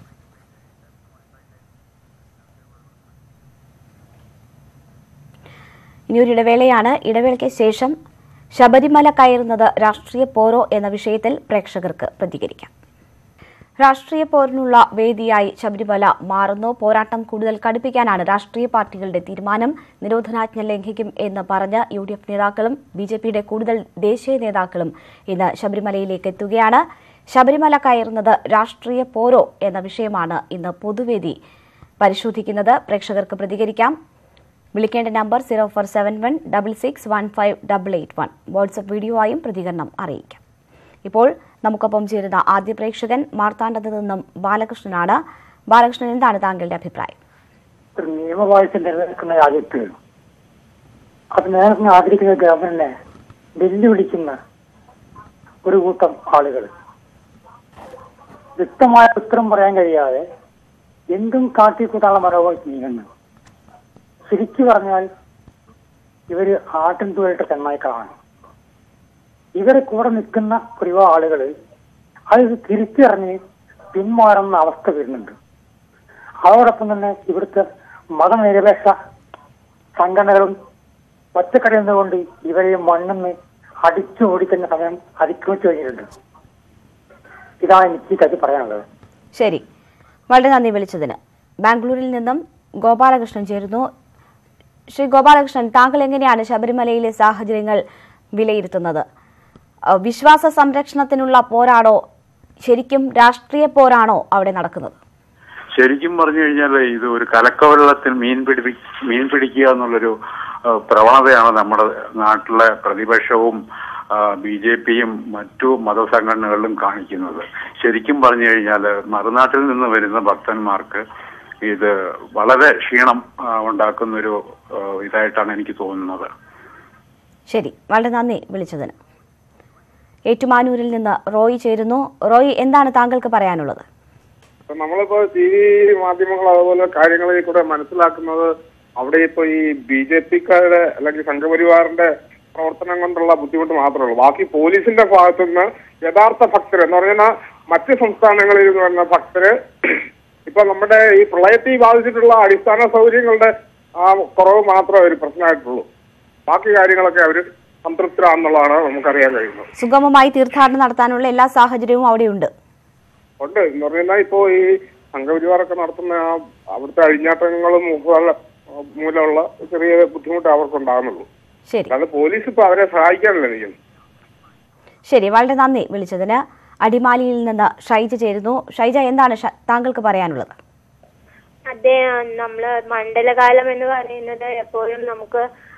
ഇനിയൊരു ഇടവേളയാണ് ഇടവേളയ്ക്ക് ശേഷം ശബരിമല കയറുന്നത് രാഷ്ട്രീയ പോരോ എന്ന വിഷയത്തിൽ പ്രേക്ഷകർക്ക് പ്രതികരിക്കാം രാഷ്ട്രീയ പോരിനുള്ള വേദിയായി ശബരിമല മാറുന്നു പോരാട്ടം കൂടുതൽ കടുപ്പിക്കാനാണ് രാഷ്ട്രീയ പാർട്ടികളുടെ തീരുമാനം നിരോധനാജ്ഞ ലംഘിക്കും എന്ന് പറഞ്ഞ് യു ഡി എഫ് നേതാക്കളും ബി ജെ പിയുടെ കൂടുതൽ ദേശീയ നേതാക്കളും ഇന്ന് ശബരിമലയിലേക്ക് എത്തുകയാണ് ശബരിമല കയറുന്നത് രാഷ്ട്രീയ പോരോ എന്ന വിഷയമാണ് ഇന്ന് പൊതുവേദി പരിശോധിക്കുന്നത് പ്രേക്ഷകർക്ക് പ്രതികരിക്കാം വിളിക്കേണ്ട number zero four seven one double six one five double eight one WhatsApp വീഡിയോയായും പ്രതികരണം അറിയിക്കാം ഇപ്പോൾ നമുക്കൊപ്പം ചേരുന്ന ആദ്യ പ്രേക്ഷകൻ മാർത്താണ്ഡത്ത് നിന്നും ബാലകൃഷ്ണനാണ് ബാലകൃഷ്ണൻ എന്താണ് താങ്കളുടെ അഭിപ്രായം ഒരു നിയമവാഴ്ച നിലനിൽക്കുന്ന രാജ്യത്ത് അത് നിലനിൽക്കുന്ന ആഗ്രഹിക്കുന്ന ഗവൺമെന്റിനെ വെല്ലുവിളിക്കുന്ന ഒരു കൂട്ടം ആളുകൾ വ്യക്തമായ ഉത്തരം പറയാൻ കഴിയാതെ എന്തും കാട്ടിക്കൂട്ടാനുള്ള മനോഭാവം നീങ്ങുന്നു ശരിക്കു പറഞ്ഞാൽ ഇവര് ആട്ടിൻ തുഴലിട്ട ചെന്നായ്ക്കളാണ് ഇവരെ കൂടെ നിൽക്കുന്ന ഒരുപാട് ആളുകൾ അത് തിരിച്ചറിഞ്ഞ് പിന്മാറുന്ന അവസ്ഥ വരുന്നുണ്ട് അതോടൊപ്പം തന്നെ ഇവിടുത്തെ മതനിരപേക്ഷ സംഘടനകളും ഒറ്റക്കടയിൽ നിന്നുകൊണ്ട് ഇവരെ മണ്ണിന്ന് അടിച്ചു ഓടിക്കുന്ന സമയം അതിക്രമിച്ചു കഴിഞ്ഞിട്ടുണ്ട് ഇതാണ് എനിക്ക് ഈ കാര്യം പറയാനുള്ളത് ശരി വളരെ നന്ദി വിളിച്ചതിന് ബാംഗ്ലൂരിൽ നിന്നും ഗോപാലകൃഷ്ണൻ ചേരുന്നു ശ്രീ ഗോപാലകൃഷ്ണൻ താങ്കൾ എങ്ങനെയാണ് ശബരിമലയിലെ സാഹചര്യങ്ങൾ വിലയിരുത്തുന്നത് അഹ് വിശ്വാസ സംരക്ഷണത്തിനുള്ള പോരാണോ ശരിക്കും രാഷ്ട്രീയ പോരാണോ അവിടെ നടക്കുന്നത് ശരിക്കും പറഞ്ഞു കഴിഞ്ഞാൽ ഇത് ഒരു കലക്കവെള്ളത്തിൽ മീൻ പിടി മീൻ പിടിക്കുക എന്നുള്ളൊരു ആ, പ്രവണതയാണ് നമ്മുടെ നാട്ടിലെ പ്രതിപക്ഷവും ബി ജെ പിയും മറ്റു മതസംഘടനകളിലും കാണിക്കുന്നത് ശരിക്കും പറഞ്ഞു കഴിഞ്ഞാൽ മറുനാട്ടിൽ നിന്ന് വരുന്ന ഭക്തന്മാർക്ക് ഇത് വളരെ ക്ഷീണം ആ, ഉണ്ടാക്കുന്നൊരു ആ, ഇതായിട്ടാണ് എനിക്ക് തോന്നുന്നത് ശരി വളരെ നന്ദി വിളിച്ചതിന് ഏറ്റുമാനൂരിൽ നിന്ന് റോയ് ചേരുന്നു റോയ് എന്താണ് താങ്കൾക്ക് പറയാനുള്ളത് ഇപ്പൊ നമ്മളിപ്പോ ടി വി മാധ്യമങ്ങൾ അതുപോലെ കാര്യങ്ങളിൽ കൂടെ മനസ്സിലാക്കുന്നത് അവിടെ ഇപ്പൊ ഈ ബി ജെ പിക്കാരുടെ അല്ലെങ്കിൽ സംഘപരിവാറിന്റെ പ്രവർത്തനം കൊണ്ടുള്ള ബുദ്ധിമുട്ട് മാത്രമേ ഉള്ളൂ ബാക്കി പോലീസിന്റെ ഭാഗത്തു നിന്ന് യഥാർത്ഥ ഭക്തർ എന്ന് പറഞ്ഞാൽ മറ്റ് സംസ്ഥാനങ്ങളിൽ നിന്ന് വരുന്ന ഭക്തര് ഇപ്പൊ നമ്മുടെ ഈ പ്രളയത്തിൽ ബാധിച്ചിട്ടുള്ള അടിസ്ഥാന സൗകര്യങ്ങളുടെ ആ കുറവ് മാത്രമേ ഒരു പ്രശ്നമായിട്ടുള്ളൂ ബാക്കി കാര്യങ്ങളൊക്കെ അവര് സംതൃപ്തരാണെന്നുള്ളതാണ് നമുക്കറിയാൻ കഴിയുന്നത് സുഗമമായി തീർത്ഥാടനം നടത്താനുള്ള എല്ലാ സാഹചര്യവും അവിടെയുണ്ട് ഉണ്ട് എന്ന് പറഞ്ഞാൽ ഇപ്പോ ഈ സംഘപരിവാറൊക്കെ നടത്തുന്ന ആ അവിടുത്തെ അഴിഞ്ഞാട്ടങ്ങളും മൂല- മൂലമുള്ള ചെറിയ ബുദ്ധിമുട്ട് അവർക്ക് ഉണ്ടാകുന്നുള്ളൂ ശരി അല്ലാതെ പോലീസ് ഇപ്പൊ അവരെ സഹായിക്കാനല്ല നിൽക്കുന്നത് ശരി വളരെ നന്ദി വിളിച്ചതിന് അടിമാലിയിൽ നിന്ന് ഷൈജ ചേരുന്നു ഷൈജ എന്താണ് ഷ- താങ്കൾക്ക് പറയാനുള്ളത് അതെ നമ്മള് മണ്ഡലകാലം എന്ന് പറയുന്നത് എപ്പോഴും നമുക്ക്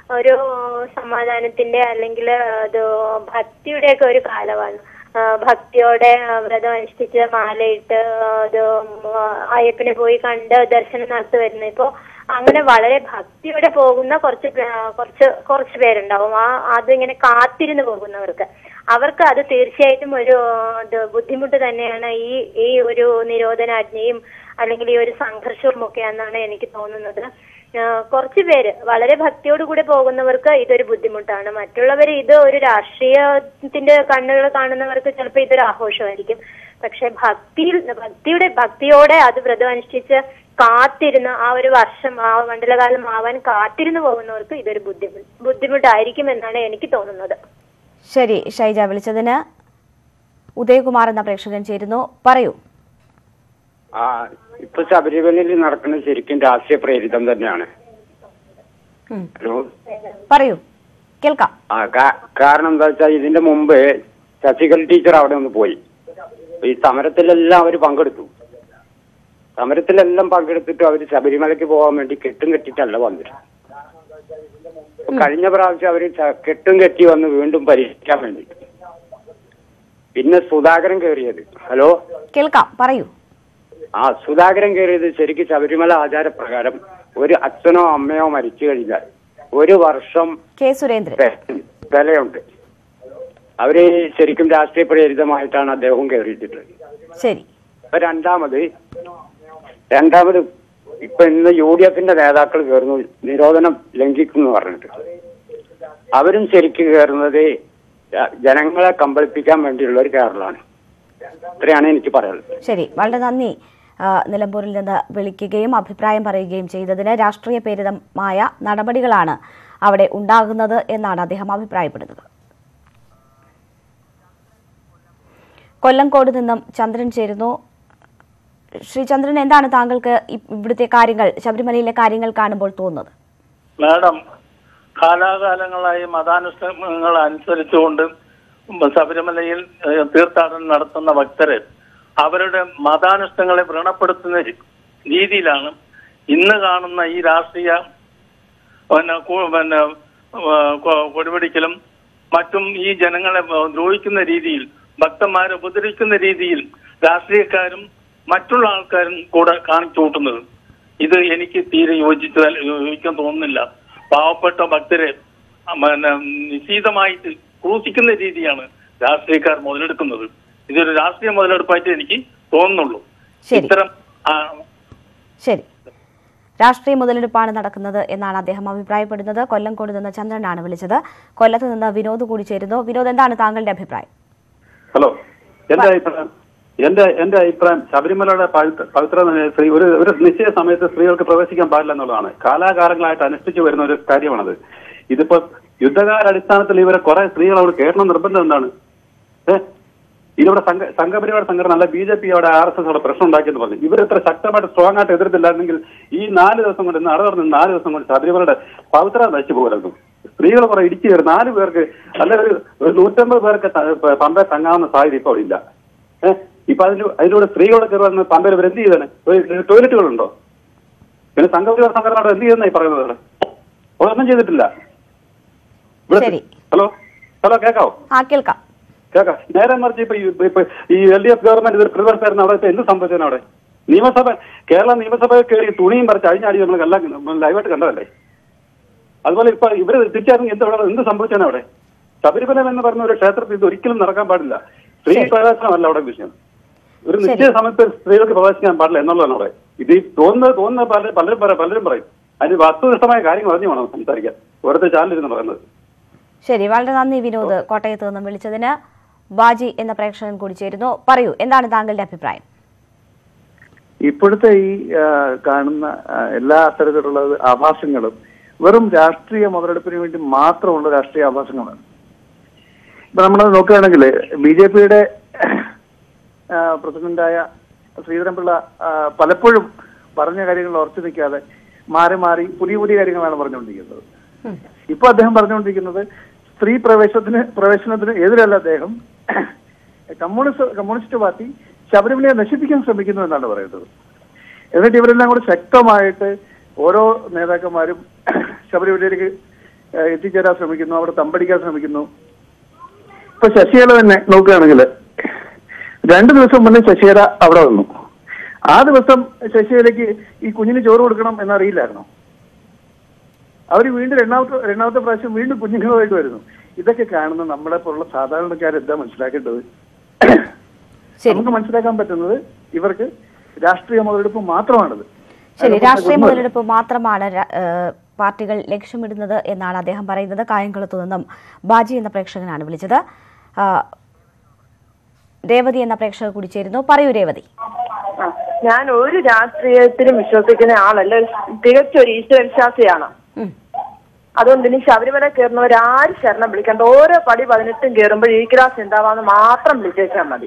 ഒരു സമാധാനത്തിന്റെ അല്ലെങ്കിൽ ഒരു ഭക്തിയുടെ ഒക്കെ ഒരു കാലമാണ് ആ, ഭക്തിയോടെ ആ, വ്രതം അനുഷ്ഠിച്ച് മാലയിട്ട് ആ, ഒരു ആ, അയ്യപ്പനെ പോയി കണ്ട് ദർശനം നടത്തി വരുന്നത് ഇപ്പോ അങ്ങനെ വളരെ ഭക്തിയോടെ പോകുന്ന കുറച്ച് പേ- ആ, കുറച്ച് കുറച്ച് പേരുണ്ടാവും ആ അതിങ്ങനെ കാത്തിരുന്ന് പോകുന്നവർക്ക് അവർക്ക് അത് തീർച്ചയായിട്ടും ഒരു ആ, ഇത് ബുദ്ധിമുട്ട് തന്നെയാണ് ഈ ഈ ഒരു നിരോധനാജ്ഞയും അല്ലെങ്കിൽ ഈ ഒരു സംഘർഷവും ഒക്കെ എന്നാണ് എനിക്ക് തോന്നുന്നത് ആ, കുറച്ച് പേര് വളരെ ഭക്തിയോട് കൂടി പോകുന്നവർക്ക് ഇതൊരു ബുദ്ധിമുട്ടാണ് മറ്റുള്ളവർ ഇത് ഒരു രാഷ്ട്രീയത്തിന്റെ കണ്ണുകൾ കാണുന്നവർക്ക് ചിലപ്പോൾ ഇതൊരു ആഘോഷമായിരിക്കും പക്ഷെ ഭക്തിയിൽ ഭക്തിയുടെ ഭക്തിയോടെ അത് വ്രതം അനുഷ്ഠിച്ച് കാത്തിരുന്ന് ആ ഒരു വർഷം ആ മണ്ഡലകാലം ആവാൻ കാത്തിരുന്ന് പോകുന്നവർക്ക് ഇതൊരു ബുദ്ധിമുട്ട് ബുദ്ധിമുട്ടായിരിക്കും എന്നാണ് എനിക്ക് തോന്നുന്നത് ശരി ഷൈജ വിളിച്ചതിന് ഉദയകുമാർ എന്ന പ്രേക്ഷകൻ ചേരുന്നു പറയൂ ആ ഇപ്പൊ ശബരിമലയിൽ നടക്കുന്നത് ശരിക്കും രാഷ്ട്രീയ പ്രേരിതം തന്നെയാണ് ഉം. ഹലോ പറയൂ കേൾക്കാം ആ കാ- കാരണം എന്താ വെച്ചാൽ ഇതിന്റെ മുമ്പ് ശശികല ടീച്ചർ അവിടെ ഒന്ന് പോയി ഈ സമരത്തിലെല്ലാം അവർ പങ്കെടുത്തു സമരത്തിലെല്ലാം പങ്കെടുത്തിട്ട് അവർ ശബരിമലയ്ക്ക് പോകാൻ വേണ്ടി കെട്ടും കെട്ടിട്ടല്ല വന്നത് അപ്പൊ കഴിഞ്ഞ പ്രാവശ്യം അവര് ച- കെട്ടും കെട്ടി വന്ന് വീണ്ടും പരീക്ഷിക്കാൻ വേണ്ടി പിന്നെ സുധാകരൻ കയറിയത് ഹലോ കേൾക്കാം പറയൂ ആ സുധാകരൻ കയറിയത് ശരിക്കും ശബരിമല ആചാരപ്രകാരം ഒരു അച്ഛനോ അമ്മയോ മരിച്ചു കഴിഞ്ഞാൽ ഒരു വർഷം കെ സുരേന്ദ്രൻ പെ- വിലയുണ്ട് അവര് ശരിക്കും രാഷ്ട്രീയ പ്രേരിതമായിട്ടാണ് അദ്ദേഹവും കയറിയിട്ടുള്ളത് ശരി ഇപ്പൊ രണ്ടാമത് രണ്ടാമത് ഇപ്പൊ ഇന്ന് യു ഡി എഫിന്റെ നേതാക്കൾ കയറുന്നു നിരോധനം ലംഘിക്കും എന്ന് പറഞ്ഞിട്ട് അവരും ശരിക്കും കയറുന്നത് ജ- ജനങ്ങളെ കമ്പളിപ്പിക്കാൻ വേണ്ടിയുള്ള ഒരു കയറലാണ് ഇത്രയാണ് എനിക്ക് പറയാനുള്ളത് ശരി വളരെ നന്ദി ആ, നിലമ്പൂരിൽ നിന്ന് വിളിക്കുകയും അഭിപ്രായം പറയുകയും ചെയ്തതിന് രാഷ്ട്രീയ പ്രേരിതമായ നടപടികളാണ് അവിടെ ഉണ്ടാകുന്നത് എന്നാണ് അദ്ദേഹം അഭിപ്രായപ്പെടുന്നത് കൊല്ലംകോട് നിന്നും ചന്ദ്രൻ ചേരുന്നു ശ്രീ ചന്ദ്രൻ എന്താണ് താങ്കൾക്ക് ഇ- ഇവിടുത്തെ കാര്യങ്ങൾ ശബരിമലയിലെ കാര്യങ്ങൾ കാണുമ്പോൾ തോന്നുന്നത് മാഡം കാലാകാലങ്ങളായി മതാനുഷ്ഠാനങ്ങൾ അനുസരിച്ചുകൊണ്ട് ശബരിമലയിൽ ഏഹ്, തീർത്ഥാടനം നടത്തുന്ന ഭക്തരെ അവരുടെ മതാനുഷ്ഠങ്ങളെ വ്രണപ്പെടുത്തുന്ന രി- രീതിയിലാണ് ഇന്ന് കാണുന്ന ഈ രാഷ്ട്രീയ പിന്നെ കു- പിന്നെ ആ, കൊ- കൊടിപിടിക്കലും മറ്റും ഈ ജനങ്ങളെ ദ്രോഹിക്കുന്ന രീതിയിൽ ഭക്തന്മാരെ ഉപദ്രവിക്കുന്ന രീതിയിൽ രാഷ്ട്രീയക്കാരും മറ്റുള്ള ആൾക്കാരും കൂടെ കാണിച്ചു കൂട്ടുന്നത് ഇത് എനിക്ക് തീരെ യോജിച്ച യോജിക്കാൻ തോന്നുന്നില്ല പാവപ്പെട്ട ഭക്തരെ ആ, പിന്നെ നിശീതമായിട്ട് ക്രൂശിക്കുന്ന രീതിയാണ് രാഷ്ട്രീയക്കാർ മുതലെടുക്കുന്നത് ഇതൊരു രാഷ്ട്രീയ മുതലെടുപ്പായിട്ട് എനിക്ക് തോന്നുന്നുള്ളൂ ശരി ഇത്തരം ആ, ശരി രാഷ്ട്രീയ മുതലെടുപ്പാണ് നടക്കുന്നത് എന്നാണ് അദ്ദേഹം അഭിപ്രായപ്പെടുന്നത് കൊല്ലംകോട് നിന്ന് ചന്ദ്രനാണ് വിളിച്ചത് കൊല്ലത്ത് നിന്ന് വിനോദ് കൂടി ചേരുന്നു വിനോദ് എന്താണ് താങ്കളുടെ അഭിപ്രായം ഹലോ എന്റെ അഭിപ്രായം എന്റെ എന്റെ അഭിപ്രായം ശബരിമലയുടെ പവിത്ര പവിത്ര സ്ത്രീ ഒരു ഒരു നിശ്ചയ സമയത്ത് സ്ത്രീകൾക്ക് പ്രവേശിക്കാൻ പാടില്ല എന്നുള്ളതാണ് കാലാകാലങ്ങളായിട്ട് അനുഷ്ഠിച്ചു വരുന്ന ഒരു കാര്യമാണത് ഇതിപ്പോ യുദ്ധകാല അടിസ്ഥാനത്തിൽ ഇവരെ കുറെ സ്ത്രീകൾ അവിടെ കയറണം നിർബന്ധം എന്താണ് ഏഹ് ഇതിവിടെ സംഘ സംഘപരിവാർ സംഘടന അല്ല ബി ജെ പി അവിടെ ആർ എസ് എസ് അവിടെ പ്രശ്നം ഉണ്ടാക്കിയെന്ന് പറഞ്ഞു ഇവർ ഇത്ര ശക്തമായിട്ട് സ്ട്രോങ് ആയിട്ട് എതിർത്തില്ലായിരുന്നെങ്കിൽ ഈ നാല് ദിവസം കൊണ്ട് ഇന്ന് അറുപത് നാല് ദിവസം കൊണ്ട് ശബരിമലയുടെ പവിത്ര നശിച്ചു പോകലായിരുന്നു സ്ത്രീകൾ കുറെ ഇടിച്ചു കയറി നാല് പേർക്ക് അല്ല ഒരു ഒരു നൂറ്റമ്പത് പേർക്ക് ത- പ- പമ്പ തങ്ങാവുന്ന സാധ്യത ഇപ്പോൾ അവിടെ ഇല്ല ഏഹ് ഇപ്പൊ അതിന് അതിലൂടെ സ്ത്രീകളെ കയറി വന്ന് പമ്പയിൽ ഇവർ എന്ത് ചെയ്താണ് ഒരു ടോയ്ലറ്റുകളുണ്ടോ പിന്നെ സംഘപരിവാർ സംഘടന അവിടെ എന്ത് ചെയ്യുന്നായി പറയുന്നത് അവിടെ ഒന്നും ചെയ്തിട്ടില്ല ഇവിടെ- ശരി ഹലോ ഹലോ കേക്കാവോ ആ കേൾക്കാം കേക്കാം നേരെ മറിച്ച് ഇപ്പൊ ഈ- ഇപ്പൊ ഈ എൽ ഡി എഫ് ഗവൺമെന്റ് ഇത് പ്രിവർ ആയിരുന്നു അവിടെ ഇപ്പൊ എന്ത് സംഭവിച്ചാണ് അവിടെ നിയമസഭ കേരള നിയമസഭയിൽ കയറി തുണിയും പറിച്ച് അഴിഞ്ഞാടി നമ്മൾ എല്ലാം ലൈവായിട്ട് കണ്ടതല്ലേ അതുപോലെ ഇപ്പൊ ഇവര് തിരിച്ചറിഞ്ഞ് എന്ത് അവിടെ എന്ത് സംഭവിച്ചാണ് അവിടെ ശബരിമല എന്ന് പറഞ്ഞ ഒരു ക്ഷേത്രത്തിൽ ഇത് ഒരിക്കലും നടക്കാൻ പാടില്ല സ്ത്രീ പ്രവേശനമല്ല അവിടെ വിഷയം ഒരു നിശ്ചയ സമയത്ത് സ്ത്രീകൾക്ക് പ്രവേശിക്കാൻ പാടില്ല എന്നുള്ളതാണ് അവിടെ ഇത് ഈ തോന്നുന്നത് തോന്നുന്നത് പല പലരും പറയും പലരും പറയും അതിന് വസ്തുനിഷ്ഠമായ കാര്യങ്ങൾ അറിഞ്ഞു വേണം സംസാരിക്കാൻ ഓരോരുത്തർ ചാനലിരുന്ന് പറയുന്നത് ശരി വളരെ നന്ദി വിനോദ് കോട്ടയത്ത് നിന്നും വിളിച്ചതിന് ബാജി എന്ന പ്രേക്ഷകൻ കൂടി ചേരുന്നു പറയൂ എന്താണ് താങ്കളുടെ അഭിപ്രായം ഇപ്പോഴത്തെ ഈ ആ, കാണുന്ന ആ, എല്ലാ തരത്തിലുള്ള ആഭാസങ്ങളും വെറും രാഷ്ട്രീയ മുതലെടുപ്പിന് വേണ്ടി മാത്രമുള്ള രാഷ്ട്രീയ ആഭാസങ്ങളാണ് ഇപ്പൊ നമ്മൾ നോക്കുകയാണെങ്കിൽ ബി ജെ പിയുടെ പ്രസിഡന്റായ ശ്രീധരൻപിള്ള ആ, പലപ്പോഴും പറഞ്ഞ കാര്യങ്ങൾ ഉറച്ചു നിൽക്കാതെ മാറി മാറി പുതിയ പുതിയ കാര്യങ്ങളാണ് പറഞ്ഞുകൊണ്ടിരിക്കുന്നത് ഇപ്പൊ അദ്ദേഹം പറഞ്ഞുകൊണ്ടിരിക്കുന്നത് സ്ത്രീ പ്രവേശനത്തിന് പ്രവേശനത്തിന് എതിരല്ല അദ്ദേഹം കമ്മ്യൂണിസ്റ്റ് കമ്മ്യൂണിസ്റ്റ് പാർട്ടി ശബരിമലയെ നശിപ്പിക്കാൻ ശ്രമിക്കുന്നു എന്നാണ് പറയുന്നത് എന്നിട്ട് ഇവരെല്ലാം കൂടെ ശക്തമായിട്ട് ഓരോ നേതാക്കന്മാരും ശബരിമലയിലേക്ക് ഏഹ്, എത്തിച്ചേരാൻ ശ്രമിക്കുന്നു അവിടെ തമ്പടിക്കാൻ ശ്രമിക്കുന്നു ഇപ്പൊ ശശികല തന്നെ നോക്കുകയാണെങ്കിൽ രണ്ടു ദിവസം മുന്നേ ശശികല അവിടെ വന്നു ആ ദിവസം ശശികലയ്ക്ക് ഈ കുഞ്ഞിന് ചോറ് കൊടുക്കണം എന്നറിയില്ലായിരുന്നു അവർ വീണ്ടും രണ്ടാമത്തെ രണ്ടാമത്തെ പ്രാവശ്യം വീണ്ടും കുഞ്ഞുങ്ങളുമായിട്ട് വരുന്നു ഇതൊക്കെ കാണുന്ന നമ്മളെ പോലുള്ള സാധാരണക്കാരെന്താ മനസ്സിലാക്കേണ്ടത് നമുക്ക് മനസ്സിലാക്കാൻ പറ്റുന്നത് ഇവർക്ക് രാഷ്ട്രീയ മുതലെടുപ്പ് മാത്രമാണത് ശരി അതിനപ്പുറത്തേക്ക് രാഷ്ട്രീയ ഒന്നുമല്ല. മുതലെടുപ്പ് മാത്രമാണ് ര- ഏഹ് പാർട്ടികൾ ലക്ഷ്യമിടുന്നത് എന്നാണ് അദ്ദേഹം പറയുന്നത് കായംകുളത്തു നിന്നും ബാജി എന്ന പ്രേക്ഷകനാണ് വിളിച്ചത് ആ, രേവതി എന്ന പ്രേക്ഷകർ കൂടി ചേരുന്നു പറയൂ രേവതി ആ, ഞാൻ ഒരു രാഷ്ട്രീയത്തിലും വിശ്വസിക്കുന്ന ആളല്ല തികച്ച ഒരു ഈശ്വര വിശ്വാസിയാണ് അതുകൊണ്ട് ഇനി ശബരിമല കയറുന്നവർ ആരും ശരണം വിളിക്കണ്ട ഓരോ പടി പതിനെട്ടും കയറുമ്പോൾ ഈ ക്ലാസ് എന്താവാന്ന് മാത്രം വിളിച്ചേച്ചാൽ മതി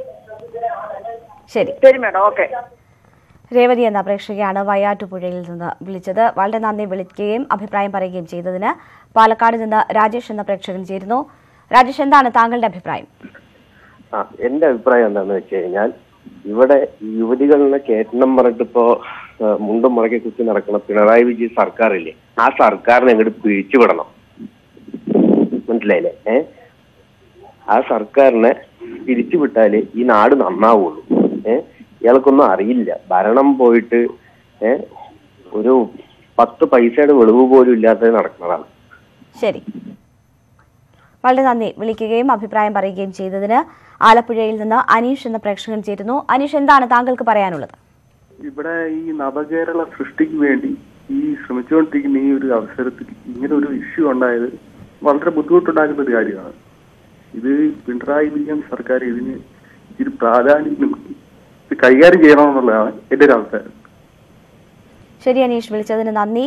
ശരി ശരി മേഡം ഓക്കെ രേവതി എന്ന പ്രേക്ഷകയാണ് വയ്യാറ്റുപുഴയിൽ നിന്ന് വിളിച്ചത് വളരെ നന്ദി വിളിക്കുകയും അഭിപ്രായം പറയുകയും ചെയ്തതിന് പാലക്കാട് നിന്ന് രാജേഷ് എന്ന പ്രേക്ഷകൻ ചേരുന്നു രാജേഷ് എന്താണ് താങ്കളുടെ അഭിപ്രായം ആ എന്റെ അഭിപ്രായം എന്താണെന്ന് വെച്ച് കഴിഞ്ഞാൽ ഇവിടെ യുവതികളിനെ കയറ്റണം പറഞ്ഞിട്ട് ഇപ്പോ ആ, മുണ്ടും മുളക്കി കുത്തി നടക്കുന്ന പിണറായി വിജയൻ സർക്കാരില്ലേ ആ സർക്കാരിനെ അങ്ങോട്ട് പിരിച്ചുവിടണം മനസ്സിലായില്ലേ ഏ ആ സർക്കാരിനെ പിരിച്ചുവിട്ടാലേ ഈ നാട് നന്നാവുള്ളൂ ഏ ഇയാൾക്കൊന്നും അറിയില്ല ഭരണം പോയിട്ട് ഏ ഒരു പത്ത് പൈസയുടെ വെളിവ് പോലും ഇല്ലാതെ നടക്കുന്നതാണ് ശരി വളരെ നന്ദി വിളിക്കുകയും അഭിപ്രായം പറയുകയും ചെയ്തതിന് ആലപ്പുഴയിൽ നിന്ന് അനീഷ് എന്ന പ്രേക്ഷകൻ ചേരുന്നു അനീഷ് എന്താണ് താങ്കൾക്ക് പറയാനുള്ളത് ഇവിടെ ഈ നവകേരള സൃഷ്ടിക്ക് വേണ്ടി ഈ ശ്രമിച്ചുകൊണ്ടിരിക്കുന്ന ഈ ഒരു അവസരത്തിൽ ഇങ്ങനെ ഒരു ഇഷ്യൂ ഉണ്ടായത് വളരെ ബുദ്ധിമുട്ടുണ്ടാക്കുന്ന ഒരു കാര്യമാണ് ഇത് പിണറായി വിജയൻ സർക്കാർ ഇതിന് ഇച്ചിരി പ്രാധാന്യം നൽകി ഇത് കൈകാര്യം ചെയ്യണമെന്നുള്ളതാണ് എന്റെ ഒരു അഭിപ്രായം ശരി അനീഷ് വിളിച്ചതിന് നന്ദി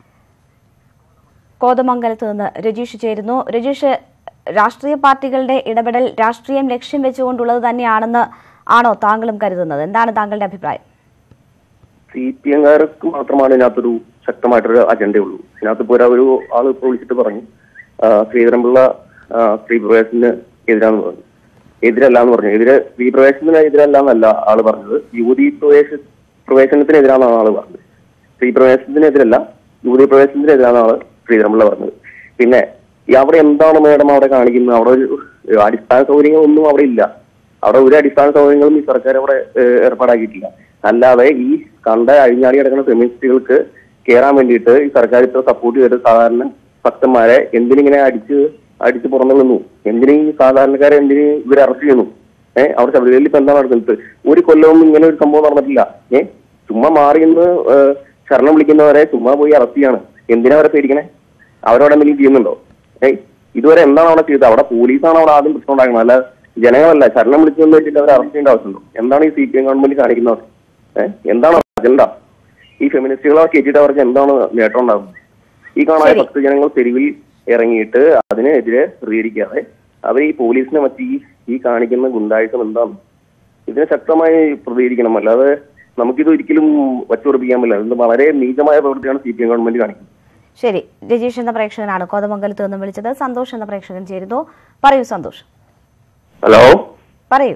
കോതമംഗലത്ത് നിന്ന് രജീഷ് ചേരുന്നു രജീഷ് രാഷ്ട്രീയ പാർട്ടികളുടെ ഇടപെടൽ രാഷ്ട്രീയം ലക്ഷ്യം വെച്ചുകൊണ്ടുള്ളത് തന്നെയാണെന്ന് ആണോ താങ്കളും കരുതുന്നത് എന്താണ് താങ്കളുടെ അഭിപ്രായം സി പി എംകാർക്ക് മാത്രമാണ് ഇതിനകത്തൊരു ശക്തമായിട്ടൊരു അജണ്ടയുള്ളൂ ഇതിനകത്ത് ഇപ്പോൾ ഒരു ആള് ഇപ്പോൾ വിളിച്ചിട്ട് പറഞ്ഞു ആ, ശ്രീധരൻപിള്ള ആ, സ്ത്രീ പ്രവേശനത്തിന് എതിരാന്ന് പറഞ്ഞു എതിരല്ല എന്ന് പറഞ്ഞു എതിരെ സ്ത്രീ പ്രവേശനത്തിന് എതിരല്ല എന്നല്ല ആള് പറഞ്ഞത് യുവതി പ്രവേശ പ്രവേശനത്തിന് എതിരാണെന്നാണ് ആള് പറഞ്ഞത് സ്ത്രീ പ്രവേശനത്തിനെതിരല്ല യുവതി പ്രവേശനത്തിനെതിരാണ് ആള് ശ്രീധരൻപിള്ള പറഞ്ഞത് പിന്നെ ഈ അവിടെ എന്താണ് മേഡം അവിടെ കാണിക്കുന്നത് അവിടെ ഒരു ഏഹ്, അടിസ്ഥാന സൗകര്യങ്ങളൊന്നും അവിടെ ഇല്ല അവിടെ ഒരു അടിസ്ഥാന സൗകര്യങ്ങളും ഈ സർക്കാർ അവിടെ ഏഹ്, ഏർപ്പാടാക്കിയിട്ടില്ല അല്ലാതെ ഈ കണ്ട അഴിഞ്ഞാടി കിടക്കുന്ന ഫെമിനിസ്റ്റുകൾക്ക് കയറാൻ വേണ്ടിയിട്ട് ഈ സർക്കാർ ഇത്ര സപ്പോർട്ട് ചെയ്തിട്ട് സാധാരണ ഭക്തന്മാരെ എന്തിനിങ്ങനെ അടിച്ച് അടിച്ച് പുറമെ നിന്നു എന്തിനീ സാധാരണക്കാരെ എന്തിന് ഇവരെ അറസ്റ്റ് ചെയ്യുന്നു ഏഹ് അവിടെ ശബരിമലയിൽ ഇപ്പൊ എന്താ നടക്കുന്നത് ഒരു കൊല്ലവും ഇങ്ങനെ ഒരു സംഭവം നടന്നിട്ടില്ല ഏഹ് ചുമ്മാ മാറി നിന്ന് ഏഹ്, ശരണം വിളിക്കുന്നവരെ ചുമ്മാ പോയി അറസ്റ്റ് ചെയ്യാണ് എന്തിനാ അവരെ പേടിക്കണേ അവരവിടെ എന്തെങ്കിലും ചെയ്യുന്നുണ്ടോ ഏയ് ഇതുവരെ എന്താണ് അവിടെ ചെയ്തത് അവിടെ പോലീസാണ് അവിടെ ആദ്യം പ്രശ്നം ഉണ്ടാക്കുന്നത് അല്ല ജനങ്ങളല്ല ശരണം വിളിച്ചു വെച്ചിട്ട് അവരെ അറസ്റ്റ് ചെയ്യേണ്ട ആവശ്യമുണ്ടോ എന്താണ് ഈ സി പി എം ഗവൺമെന്റ് കാണിക്കുന്നത് ഏഹ് എന്താണ് അജണ്ട ഈ ഫെമിനിസ്റ്റുകളെ കയറ്റിയിട്ട് അവർക്ക് എന്താണ് നേട്ടം ഉണ്ടാകുന്നത് ഈ കാണാൻ ഭക്തജനങ്ങൾ തെരുവിൽ ഇറങ്ങിയിട്ട് അതിനെതിരെ പ്രതികരിക്കാതെ അവർ ഈ പോലീസിനെ മറ്റ് ഈ ഈ കാണിക്കുന്ന ഗുണ്ടായിസം എന്താണ് ഇതിനെ ശക്തമായി പ്രതികരിക്കണം അല്ലാതെ നമുക്കിത് ഒരിക്കലും വച്ചുറപ്പിക്കാൻ പറ്റില്ല ഇത് വളരെ നീചമായ പ്രവൃത്തിയാണ് സി പി എം ഗവൺമെന്റ് കാണിക്കുന്നത് ശരി രജീഷ് എന്ന പ്രേക്ഷകനാണ് കോതമംഗലത്ത് നിന്നും വിളിച്ചത് സന്തോഷ് എന്ന പ്രേക്ഷകൻ ചേരുന്നു പറയൂ സന്തോഷ് ഹലോ പറയൂ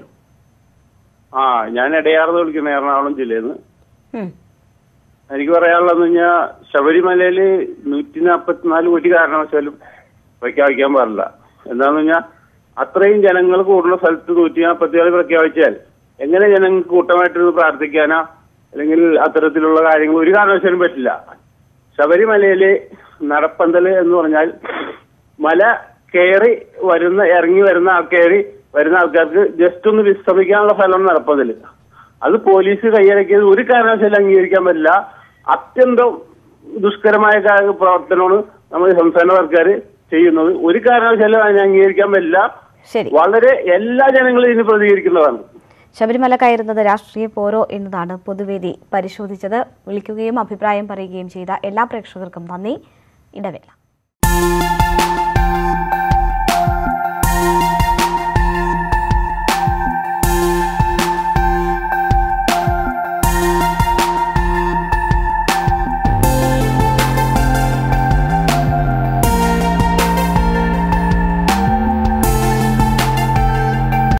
ആ ഞാൻ ഇടയാർന്ന് വിളിക്കുന്ന എറണാകുളം ജില്ലയിൽ നിന്ന് ഉം. എനിക്ക് പറയാനുള്ളതെന്ന് പറഞ്ഞാൽ ശബരിമലയിൽ നൂറ്റി നാൽപ്പത്തിനാല് കോടി കാരണവശാലും പ്രഖ്യാപിക്കാൻ പാടില്ല എന്താന്ന് പറഞ്ഞാൽ അത്രയും ജനങ്ങൾ കൂടുന്ന സ്ഥലത്ത് നൂറ്റി നാൽപ്പത്തിനാല് പ്രഖ്യാപിച്ചാൽ എങ്ങനെ ജനങ്ങൾക്ക് കൂട്ടമായിട്ടിരുന്ന് പ്രാർത്ഥിക്കാനോ അല്ലെങ്കിൽ അത്തരത്തിലുള്ള കാര്യങ്ങൾ ഒരു കാരണവശാലും പറ്റില്ല ശബരിമലയില് നടപ്പന്തല് എന്ന് പറഞ്ഞാൽ മല കയറി വരുന്ന ഇറങ്ങി വരുന്ന ആൾക്കാര് വരുന്ന ആൾക്കാർക്ക് ജസ്റ്റ് ഒന്ന് വിശ്രമിക്കാനുള്ള സ്ഥലമാണ് നടപ്പന്തല് അത് പോലീസ് കൈയടക്കിയത് ഒരു കാരണവശാലും അംഗീകരിക്കാൻ പറ്റില്ല അത്യന്തം ദുഷ്കരമായ കാ- പ്രവർത്തനമാണ് നമ്മുടെ സംസ്ഥാന സർക്കാർ ചെയ്യുന്നത് ഒരു കാരണവശാലും അതിനെ അംഗീകരിക്കാൻ പറ്റില്ല ശരി വളരെ എല്ലാ ജനങ്ങളും ഇതിന് പ്രതികരിക്കുന്നതാണ് ശബരിമല കയറുന്നത് രാഷ്ട്രീയ പോരോ എന്നതാണ് പൊതുവേദി പരിശോധിച്ചത് വിളിക്കുകയും അഭിപ്രായം പറയുകയും ചെയ്ത എല്ലാ പ്രേക്ഷകർക്കും നന്ദി ഇടവേള